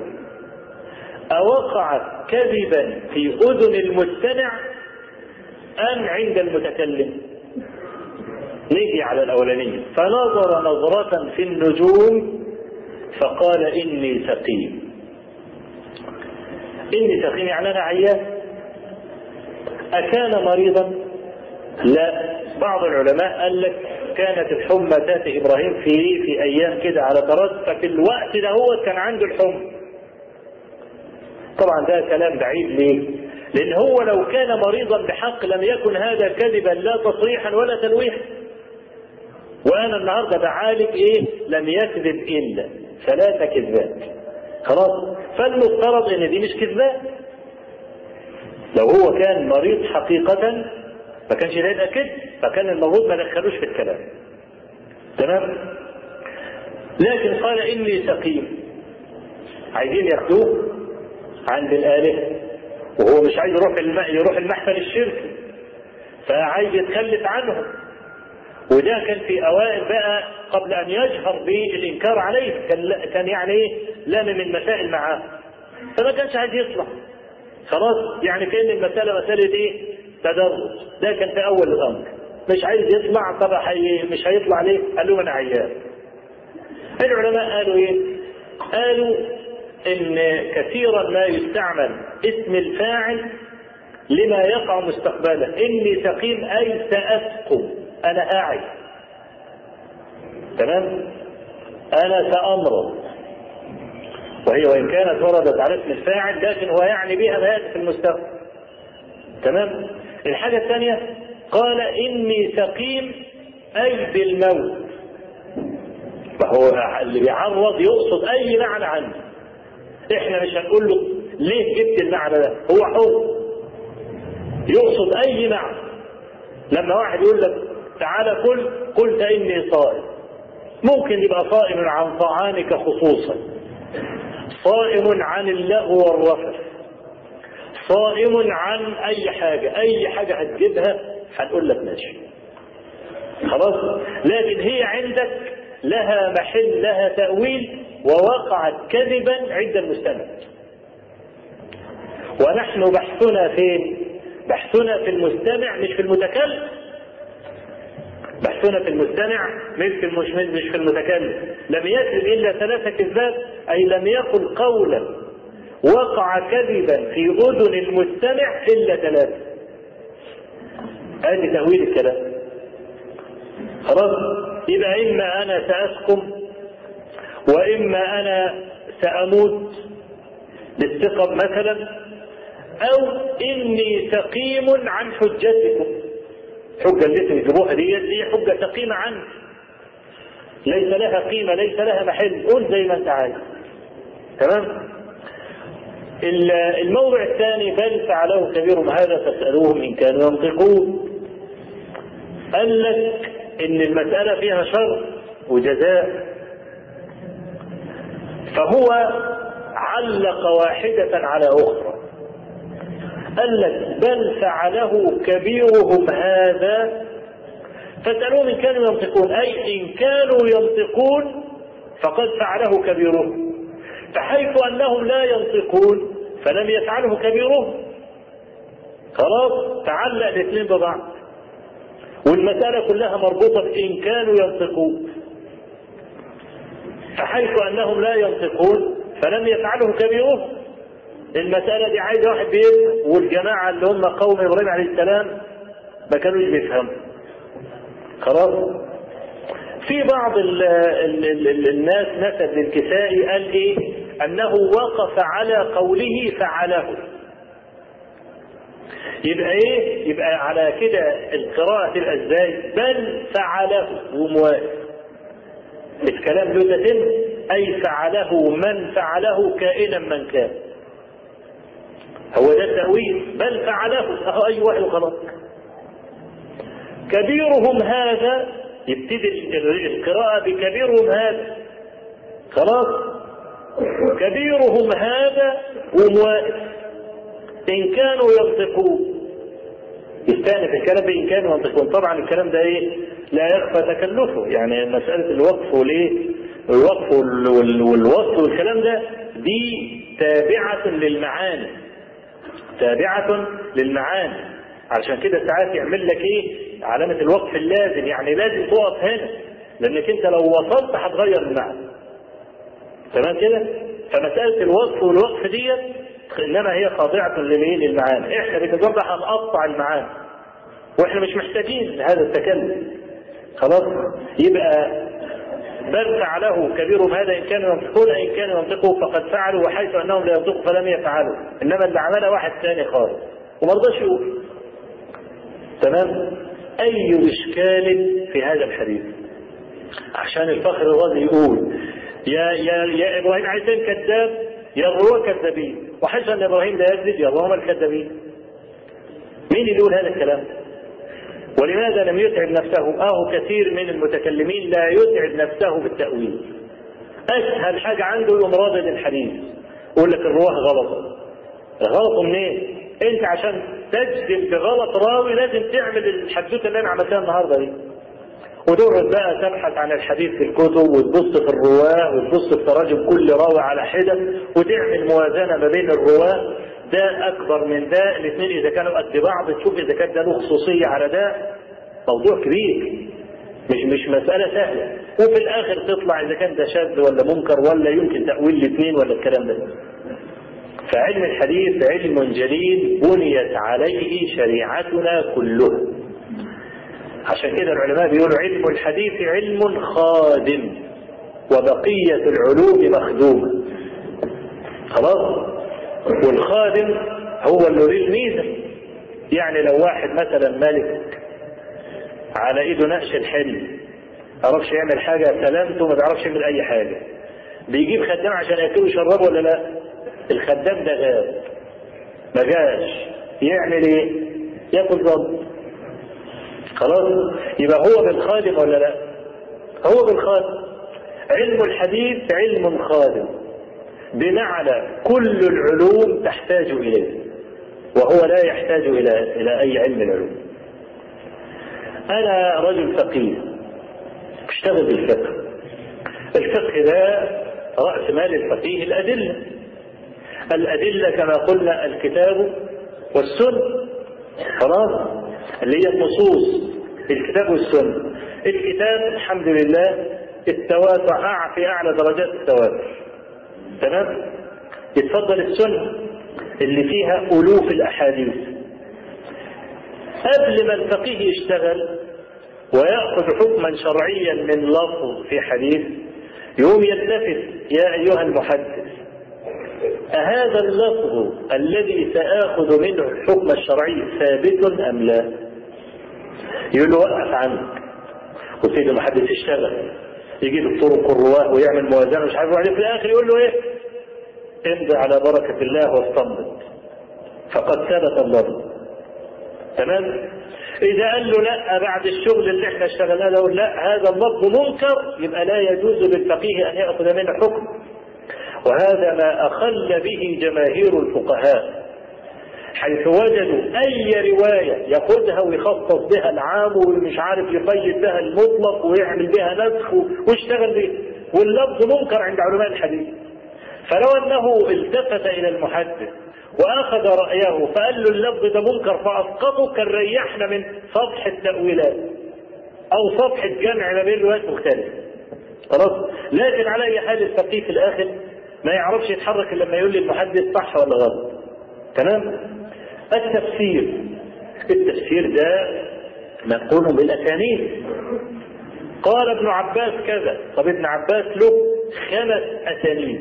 أوقعت كذبا في أذن المستمع أم عند المتكلم نيجي على الأولانية فنظر نظرة في النجوم فقال إني سقيم إني سقيم يعني أنا عيان أكان مريضا لا بعض العلماء قال لك كانت الحمى تاتي ابراهيم في في ايام كده على طراز ففي الوقت ده هو كان عنده الحمى طبعا ده كلام بعيد ليه؟ لان هو لو كان مريضا بحق لم يكن هذا كذبا لا تصريحا ولا تلويحا وانا النهارده بعالج ايه؟ لم يكذب الا ثلاث كذبات خلاص فالمفترض ان دي مش كذبات لو هو كان مريض حقيقة ما كانش هيبقى كده فكان المفروض ما دخلوش في الكلام تمام لكن قال اني سقيم عايزين ياخدوه عند الآلهة وهو مش عايز يروح الم... يروح المحفل الشركي فعايز يتخلف عنهم وده كان في اوائل بقى قبل ان يجهر بالانكار عليه كان كان يعني ايه لام من مسائل معاه فما كانش عايز يطلع خلاص يعني كان المساله مساله ايه تدرج ده كان في اول الامر مش عايز يطلع طب حي... مش هيطلع ليه؟ قال لهم انا عيان. العلماء قالوا ايه؟ قالوا ان كثيرا ما يستعمل اسم الفاعل لما يقع مستقبلا اني سقيم اي ساسقم انا اعي تمام انا سامرض وهي وان كانت وردت على اسم الفاعل لكن هو يعني بها ما ياتي في المستقبل تمام الحاجه الثانيه قال اني سقيم اي بالموت فهو اللي بيعرض يقصد اي معنى عنه احنا مش هنقول له ليه جبت المعنى ده هو حر يقصد اي معنى لما واحد يقول لك تعالى كل قلت اني صائم ممكن يبقى صائم عن طعامك خصوصا صائم عن اللغو والرفث صائم عن اي حاجه اي حاجه هتجيبها هنقول لك ماشي خلاص لكن هي عندك لها محل لها تأويل ووقعت كذبا عند المستمع ونحن بحثنا فين بحثنا في المستمع مش في المتكلم بحثنا في المستمع مش في المش مش في المتكلم لم يكذب الا ثلاثه كذبات اي لم يقل قولا وقع كذبا في اذن المستمع الا ثلاثه هذه تاويل الكلام خلاص يبقى اما انا ساسقم واما انا ساموت بالثقب مثلا او اني سقيم عن حجتكم حجة اللي تجيبوها دي دي حجة سقيمة عنك ليس لها قيمة ليس لها محل قول زي ما انت عايز تمام الموضع الثاني بل فعله كبيرهم هذا فاسألوهم إن كانوا ينطقون قال لك إن المسألة فيها شر وجزاء فهو علق واحدة على أخرى قال لك بل فعله كبيرهم هذا فاسألوهم إن كانوا ينطقون أي إن كانوا ينطقون فقد فعله كبيرهم فحيث أنهم لا ينطقون فلم يفعله كبيرهم خلاص تعلق الاثنين ببعض والمسألة كلها مربوطة بإن كانوا ينطقون فحيث أنهم لا ينطقون فلم يفعله كبيرهم المسألة دي عايزة واحد بيفهم والجماعة اللي هم قوم إبراهيم عليه السلام ما كانوش بيفهموا خلاص في بعض ال ال ال الناس نسب للكسائي قال ايه انه وقف على قوله فعله يبقى ايه يبقى على كده القراءة تبقى ازاي بل فعله وموافق الكلام له تتم اي فعله من فعله كائنا من كان هو ده التأويل بل فعله اهو اي واحد وخلاص كبيرهم هذا يبتدي القراءة بكبيرهم هذا خلاص كبيرهم هذا وموائف إن كانوا ينطقون يستأنف الكلام بإن كانوا ينطقون طبعا الكلام ده إيه لا يخفى تكلفه يعني مسألة الوقف وليه الوقف والوصف والكلام ده دي تابعة للمعاني تابعة للمعاني علشان كده ساعات يعمل لك ايه علامة الوقف اللازم يعني لازم تقف هنا لانك انت لو وصلت هتغير المعنى تمام كده فمسألة الوصف والوقف ديت انما هي خاضعة للايه للمعاني احنا بنتجرب هنقطع المعاني واحنا مش محتاجين لهذا التكلم خلاص يبقى بل فعله كبيرهم هذا ان كانوا ينطقون ان كانوا ينطقوا فقد فعلوا وحيث انهم لا ينطقوا فلم يفعلوا انما اللي عمله واحد ثاني خالص وما رضاش يقول تمام اي اشكال في هذا الحديث عشان الفخر الرازي يقول يا يا يا ابراهيم عايزين كذاب يا الرواه كذابين وحيث ان ابراهيم لا يكذب يا هم الكذابين مين اللي يقول هذا الكلام ولماذا لم يتعب نفسه اه كثير من المتكلمين لا يتعب نفسه بالتأويل اسهل حاجة عنده يقوم رادد الحديث يقول لك الرواه غلط غلط منين انت عشان تجزم بغلط راوي لازم تعمل الحدوته اللي انا عملتها النهارده دي وتقعد بقى تبحث عن الحديث في الكتب وتبص في الرواه وتبص في تراجم كل راوي على حده وتعمل موازنه ما بين الرواه ده اكبر من ده الاثنين اذا كانوا قد بعض تشوف اذا كان ده له خصوصيه على ده موضوع كبير مش مش مسألة سهلة وفي الآخر تطلع إذا كان ده شاذ ولا منكر ولا يمكن تأويل الاثنين ولا الكلام ده فعلم الحديث علم جليل بنيت عليه شريعتنا كلها عشان كده العلماء بيقولوا علم الحديث علم خادم وبقية العلوم مخدومة خلاص والخادم هو اللي له الميزة يعني لو واحد مثلا ملك على ايده نقش الحلم ما يعرفش يعمل حاجة سلامته ما بيعرفش يعمل أي حاجة بيجيب خدام عشان ياكله ويشربه ولا لا؟ الخدام ده غاب ما جاش يعمل ايه؟ ياكل ضب خلاص يبقى هو بالخادم ولا لا؟ هو بالخادم علم الحديث علم خادم بمعنى كل العلوم تحتاج اليه وهو لا يحتاج الى الى اي علم العلوم انا رجل فقيه اشتغل بالفقه الفقه ده راس مال الفقيه الادله الادله كما قلنا الكتاب والسنه خلاص اللي هي النصوص الكتاب والسنه الكتاب الحمد لله التواتر في اعلى درجات التواتر تمام يتفضل السنه اللي فيها الوف الاحاديث قبل ما الفقيه يشتغل ويأخذ حكما شرعيا من لفظ في حديث يوم يلتفت يا أيها المحدث أهذا اللفظ الذي سآخذ منه الحكم الشرعي ثابت أم لا؟ يقول له وقف عنك وسيد المحدث يشتغل يجيب الطرق الرواه ويعمل موازنة مش عارف وبعدين في الآخر يقول له إيه؟ امضي على بركة الله واستنبط فقد ثبت اللفظ تمام اذا قال له لا بعد الشغل اللي احنا اشتغلناه ده لا هذا اللفظ منكر يبقى لا يجوز للفقيه ان ياخذ منه حكم وهذا ما اخل به جماهير الفقهاء حيث وجدوا اي روايه ياخذها ويخصص بها العام ومش عارف يقيد بها المطلق ويعمل بها نسخ ويشتغل بها واللفظ منكر عند علماء الحديث فلو انه التفت الى المحدث واخذ رايه فقال له اللفظ ده منكر فاسقطه كان ريحنا من سطح التاويلات او سطح الجمع ما بين روايات مختلفه خلاص لكن على اي حال الفقيه في الاخر ما يعرفش يتحرك الا لما يقول لي المحدث صح ولا غلط تمام التفسير التفسير ده منقول بالاسانيد قال ابن عباس كذا طب ابن عباس له خمس اسانيد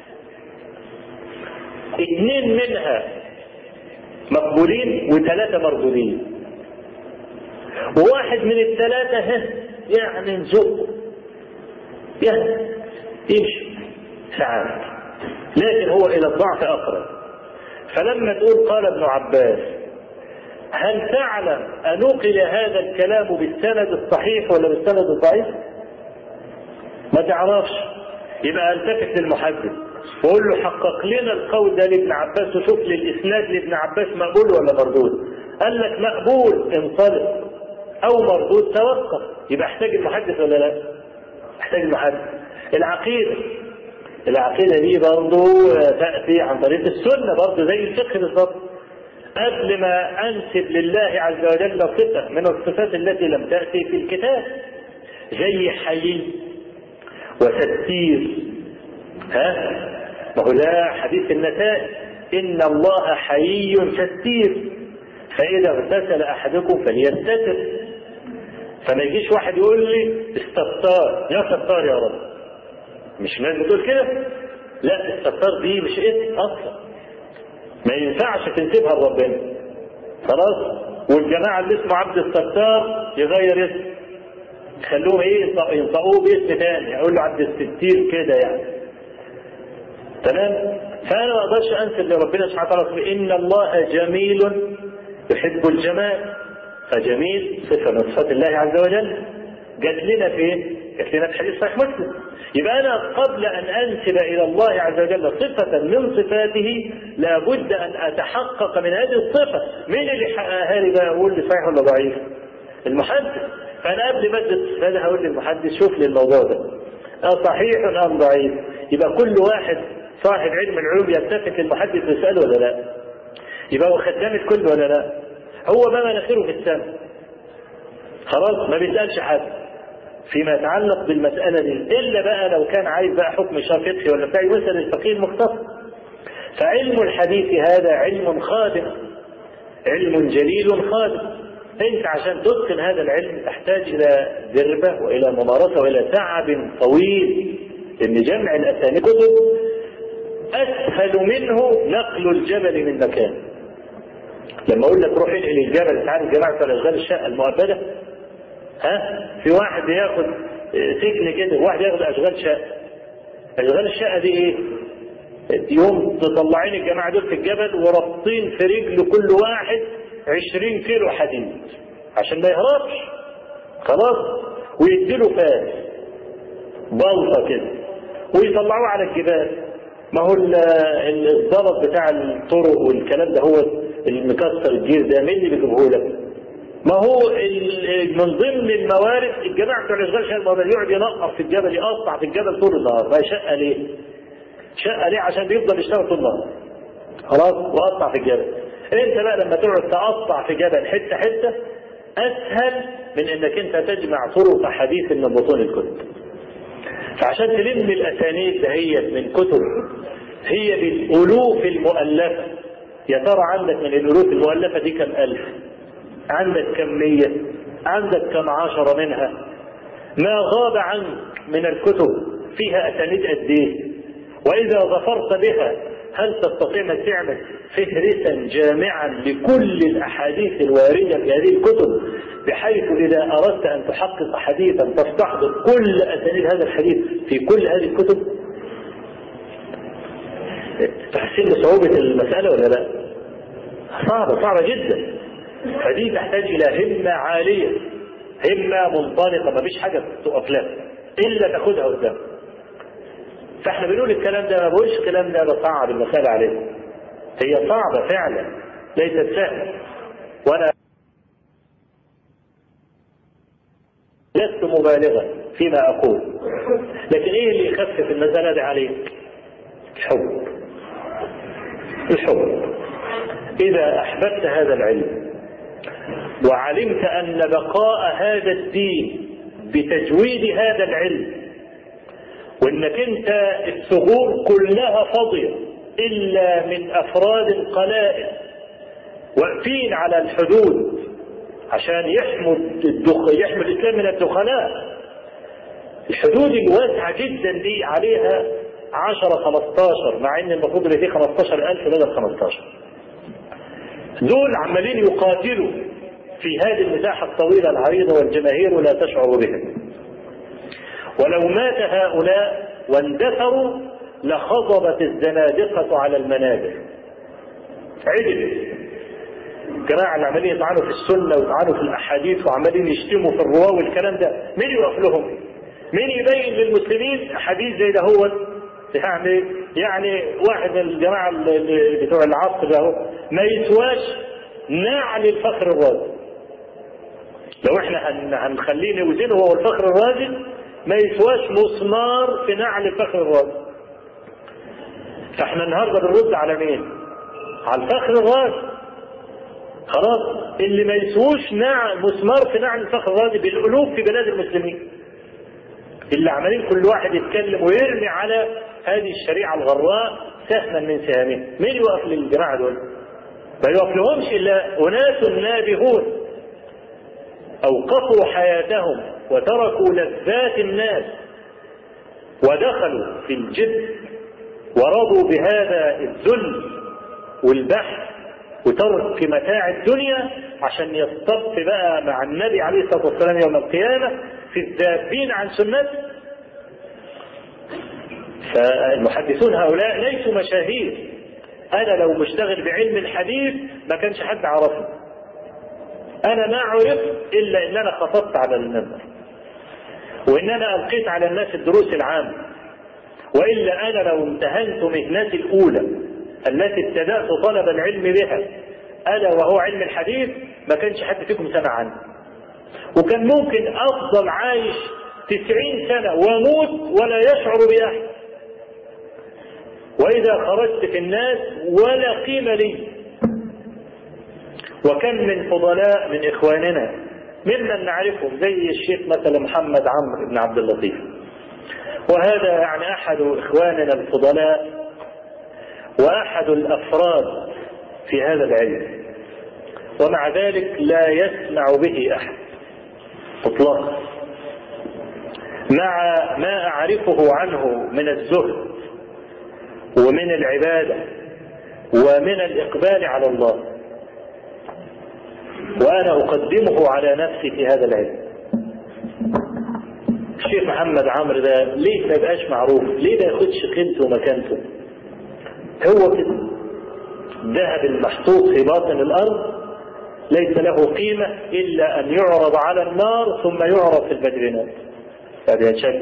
اثنين منها مقبولين وثلاثه مردودين وواحد من الثلاثه ها يعني نزق يعني يمشي ساعات لكن هو الى الضعف اقرب فلما تقول قال ابن عباس هل تعلم أنقل هذا الكلام بالسند الصحيح ولا بالسند الضعيف؟ ما تعرفش يبقى التفت للمحدث وقول له حقق لنا القول ده لابن عباس وشوف لي الاسناد لابن عباس مقبول ولا مردود قال لك مقبول انطلق او مردود توقف يبقى احتاج المحدث ولا لا احتاج المحدث العقيده العقيده دي برضه تاتي عن طريق السنه برضه زي الفقه بالظبط قبل ما انسب لله عز وجل صفه من الصفات التي لم تاتي في الكتاب زي حي وستير ها ما هو ده حديث النتائج ان الله حيي ستير فاذا اغتسل احدكم فليستتر فما يجيش واحد يقول لي استطار يا ستار يا رب مش الناس بتقول كده لا الستار دي مش اسم اصلا ما ينفعش تنسبها لربنا خلاص والجماعه اللي اسمه عبد الستار يغير اسم خلوه ايه ينطقوه باسم ثاني يقول له عبد الستير كده يعني تمام فانا ما اقدرش انسب لربنا سبحانه وتعالى ان الله جميل يحب الجمال فجميل صفه من صفات الله عز وجل جات لنا فين؟ جات لنا في حديث صحيح مسلم يبقى انا قبل ان انسب الى الله عز وجل صفه من صفاته لابد ان اتحقق من هذه الصفه مين اللي حققها لي بقى اقول لي صحيح ولا ضعيف؟ المحدث فانا قبل ما ادرس هذا هقول للمحدث شوف لي الموضوع ده صحيح ام ضعيف يبقى كل واحد صاحب علم العلوم يلتفت للمحدث ويساله ولا لا يبقى هو خدام الكل ولا لا هو ما مناخيره في السماء خلاص ما بيسالش حد فيما يتعلق بالمسألة دي إلا بقى لو كان عايز بقى حكم شافعي ولا بتاع يسأل الفقيه المختص فعلم الحديث هذا علم خادم علم جليل خادم انت عشان تتقن هذا العلم تحتاج الى دربة والى ممارسة والى تعب طويل ان جمع الاسانيد كتب اسهل منه نقل الجبل من مكان لما اقول لك روح انقل الجبل تعال جماعة الاشغال الشقة المؤبدة ها في واحد ياخد سجن كده واحد ياخد اشغال شقة اشغال الشقة دي ايه يوم تطلعين الجماعة دول في الجبل ورابطين في رجل كل واحد عشرين كيلو حديد عشان ما يهربش خلاص ويديله فاس بلطة كده ويطلعوه على الجبال ما هو الضبط بتاع الطرق والكلام ده هو المكسر الجير ده مين اللي بيجيبه لك؟ ما هو من ضمن الموارد الجماعة بتوع الاشغال شغال الموارد يقعد ينقر في الجبل يقطع في الجبل طول النهار ما شقة ليه؟ شقة ليه عشان بيفضل يشتغل طول النهار خلاص وقطع في الجبل انت بقى لما تقعد تقطع في جبل حته حته اسهل من انك انت تجمع طرق حديث من بطون الكتب فعشان تلم الاسانيد دهيت من كتب هي بالالوف المؤلفه يا ترى عندك من الالوف المؤلفه دي كم الف عندك كم مية عندك كم عشرة منها ما غاب عنك من الكتب فيها اسانيد قد ايه واذا ظفرت بها هل تستطيع ان تعمل فهرسا جامعا لكل الاحاديث الوارده في هذه الكتب بحيث اذا اردت ان تحقق حديثا تستحضر كل اسانيد هذا الحديث في كل هذه الكتب تحسين بصعوبة المسألة ولا لا؟ صعبة صعبة جدا فدي تحتاج إلى همة عالية همة منطلقة مفيش حاجة تقف لها إلا تاخدها قدام فاحنا بنقول الكلام ده ما بقولش الكلام ده بصعب المسألة عليكم هي صعبة فعلا ليست سهلة وانا لست مبالغا فيما اقول لكن ايه اللي يخفف المسألة دي عليك الحب الحب اذا احببت هذا العلم وعلمت ان بقاء هذا الدين بتجويد هذا العلم وانك انت الثغور كلها فاضيه الا من افراد قلائل واقفين على الحدود عشان يحموا الدخ... يحموا الاسلام من الدخلاء الحدود الواسعه جدا دي عليها 10 15 مع ان المفروض اللي فيه 15000 بدل 15 دول عمالين يقاتلوا في هذه المساحة الطويلة العريضة والجماهير لا تشعر بهم ولو مات هؤلاء واندثروا لخضبت الزنادقة على المنابر عدل الجماعة اللي عمالين يطعنوا في السنة ويطعنوا في الأحاديث وعمالين يشتموا في الرواة والكلام ده مين يقف لهم؟ مين يبين للمسلمين حديث زي ده هو يعني يعني واحد من الجماعة اللي بتوع العصر ده ما يسواش نعل الفخر الرازي لو احنا هنخليه نوزنه هو الفخر الرازي ما يسواش مسمار في نعل الفخر الرازي فاحنا النهارده بنرد على مين؟ على الفخر الرازي خلاص اللي ما يسووش نعل مسمار في نعل الفخر الرازي بالالوف في بلاد المسلمين اللي عمالين كل واحد يتكلم ويرمي على هذه الشريعه الغراء سهما من سهامه مين يوقف للجماعه دول؟ ما يوقف لهمش الا اناس نابهون اوقفوا حياتهم وتركوا لذات الناس ودخلوا في الجد ورضوا بهذا الذل والبحث وترك متاع الدنيا عشان يصطف بقى مع النبي عليه الصلاه والسلام يوم القيامه في الذابين عن سنته فالمحدثون هؤلاء ليسوا مشاهير انا لو مشتغل بعلم الحديث ما كانش حد عرفني انا ما عرفت الا ان انا خطبت على المنبر وان انا القيت على الناس الدروس العامه والا انا لو امتهنت مهنتي الاولى التي ابتدات طلب العلم بها الا وهو علم الحديث ما كانش حد فيكم سمع عنه وكان ممكن افضل عايش تسعين سنة واموت ولا يشعر بأحد وإذا خرجت في الناس ولا قيمة لي وكم من فضلاء من إخواننا ممن نعرفهم زي الشيخ مثلا محمد عمرو بن عبد اللطيف وهذا يعني أحد إخواننا الفضلاء وأحد الأفراد في هذا العلم ومع ذلك لا يسمع به أحد إطلاقا مع ما أعرفه عنه من الزهد ومن العبادة ومن الإقبال على الله وأنا أقدمه على نفسي في هذا العلم الشيخ محمد عمرو ده ليه ما يبقاش معروف ليه ما ياخدش قيمته ومكانته هو كده الذهب المحطوط في باطن الأرض ليس له قيمة إلا أن يعرض على النار ثم يعرض في البدرينات هذا شك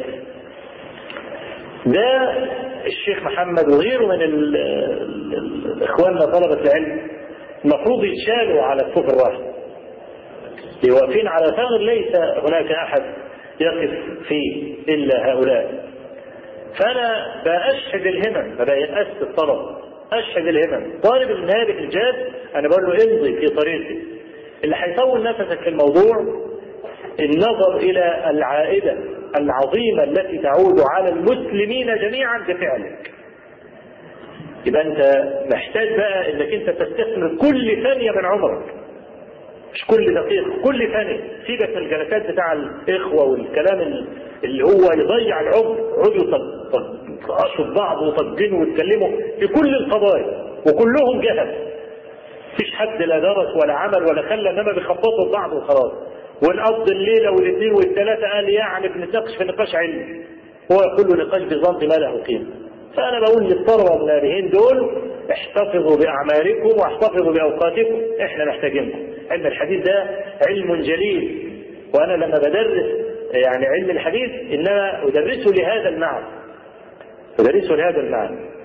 ده الشيخ محمد وغيره من اخواننا طلبة العلم المفروض يتشالوا على الصف الواحد واقفين على ثغر ليس هناك احد يقف فيه الا هؤلاء فانا بأشهد الهمم ما بيأست الطلب اشهد الهمم طالب من هذه الجاد انا بقول له امضي في طريقي اللي هيطول نفسك في الموضوع النظر الى العائده العظيمه التي تعود على المسلمين جميعا بفعلك. يبقى انت محتاج بقى انك انت تستثمر كل ثانيه من عمرك. مش كل دقيقه، كل ثانيه، سيبك من الجلسات بتاع الاخوه والكلام اللي هو يضيع العمر، يقعدوا يطقشوا في بعض ويطجنوا ويتكلموا في كل القضايا وكلهم جهل. مفيش حد لا درس ولا عمل ولا خلى انما بيخبطوا في بعض وخلاص. ونقضي الليلة والاثنين والثلاثة قال يعني بنتناقش في نقاش علمي هو يقول له نقاش بظن ما له قيمة فأنا بقول للطلبة النابهين دول احتفظوا بأعمالكم واحتفظوا بأوقاتكم احنا محتاجينكم علم الحديث ده علم جليل وأنا لما بدرس يعني علم الحديث إنما أدرسه لهذا المعنى أدرسه لهذا المعنى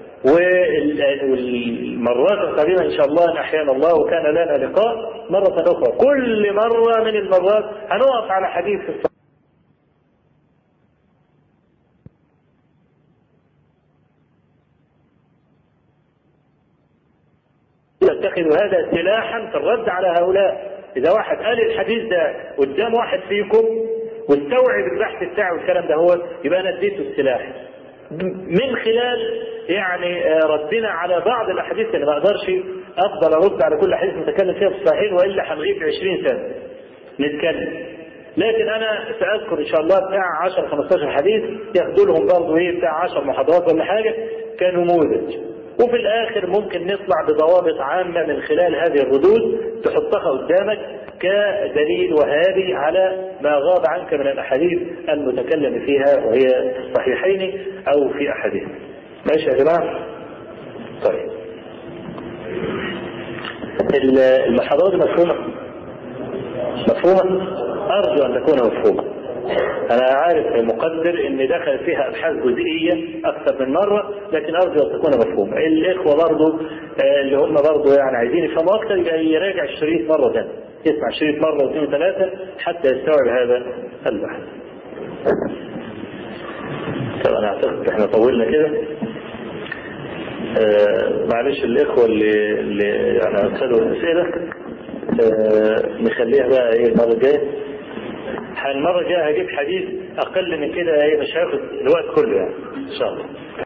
والمرات القادمة إن شاء الله إن أحيانا الله وكان لنا لقاء مرة أخرى كل مرة من المرات هنقف على حديث الصلاة تتخذ هذا سلاحا في الرد على هؤلاء إذا واحد قال الحديث ده قدام واحد فيكم واستوعب البحث بتاعه والكلام ده هو يبقى أنا اديته السلاح من خلال يعني ردنا على بعض الاحاديث اللي ما اقدرش افضل ارد على كل حديث نتكلم فيها في الصحيحين والا هنغيب 20 سنه نتكلم لكن انا ساذكر ان شاء الله بتاع 10 15 حديث ياخدوا لهم برضه ايه بتاع 10 محاضرات ولا حاجه كنموذج وفي الاخر ممكن نطلع بضوابط عامه من خلال هذه الردود تحطها قدامك كدليل وهادي على ما غاب عنك من الاحاديث المتكلم فيها وهي في الصحيحين او في احاديث. ماشي يا جماعه؟ طيب. المحاضرات مفهومه؟ مفهومه؟ ارجو ان تكون مفهومه. انا عارف مقدر ان دخل فيها ابحاث جزئيه اكثر من مره لكن ارجو ان تكون مفهومه. الاخوه برضه اللي هم برضه يعني عايزين يفهموا اكثر يبقى يراجع الشريط مره ثانيه. يسمع الشريط مره واثنين وثلاثه حتى يستوعب هذا البحث. طب انا اعتقد احنا طولنا كده. آه معلش الاخوه اللي اللي يعني ارسلوا الاسئله آه نخليها بقى ايه المره الجايه المرة الجاية هجيب حديث أقل من كده إيه مش هياخد الوقت كله يعني إن شاء الله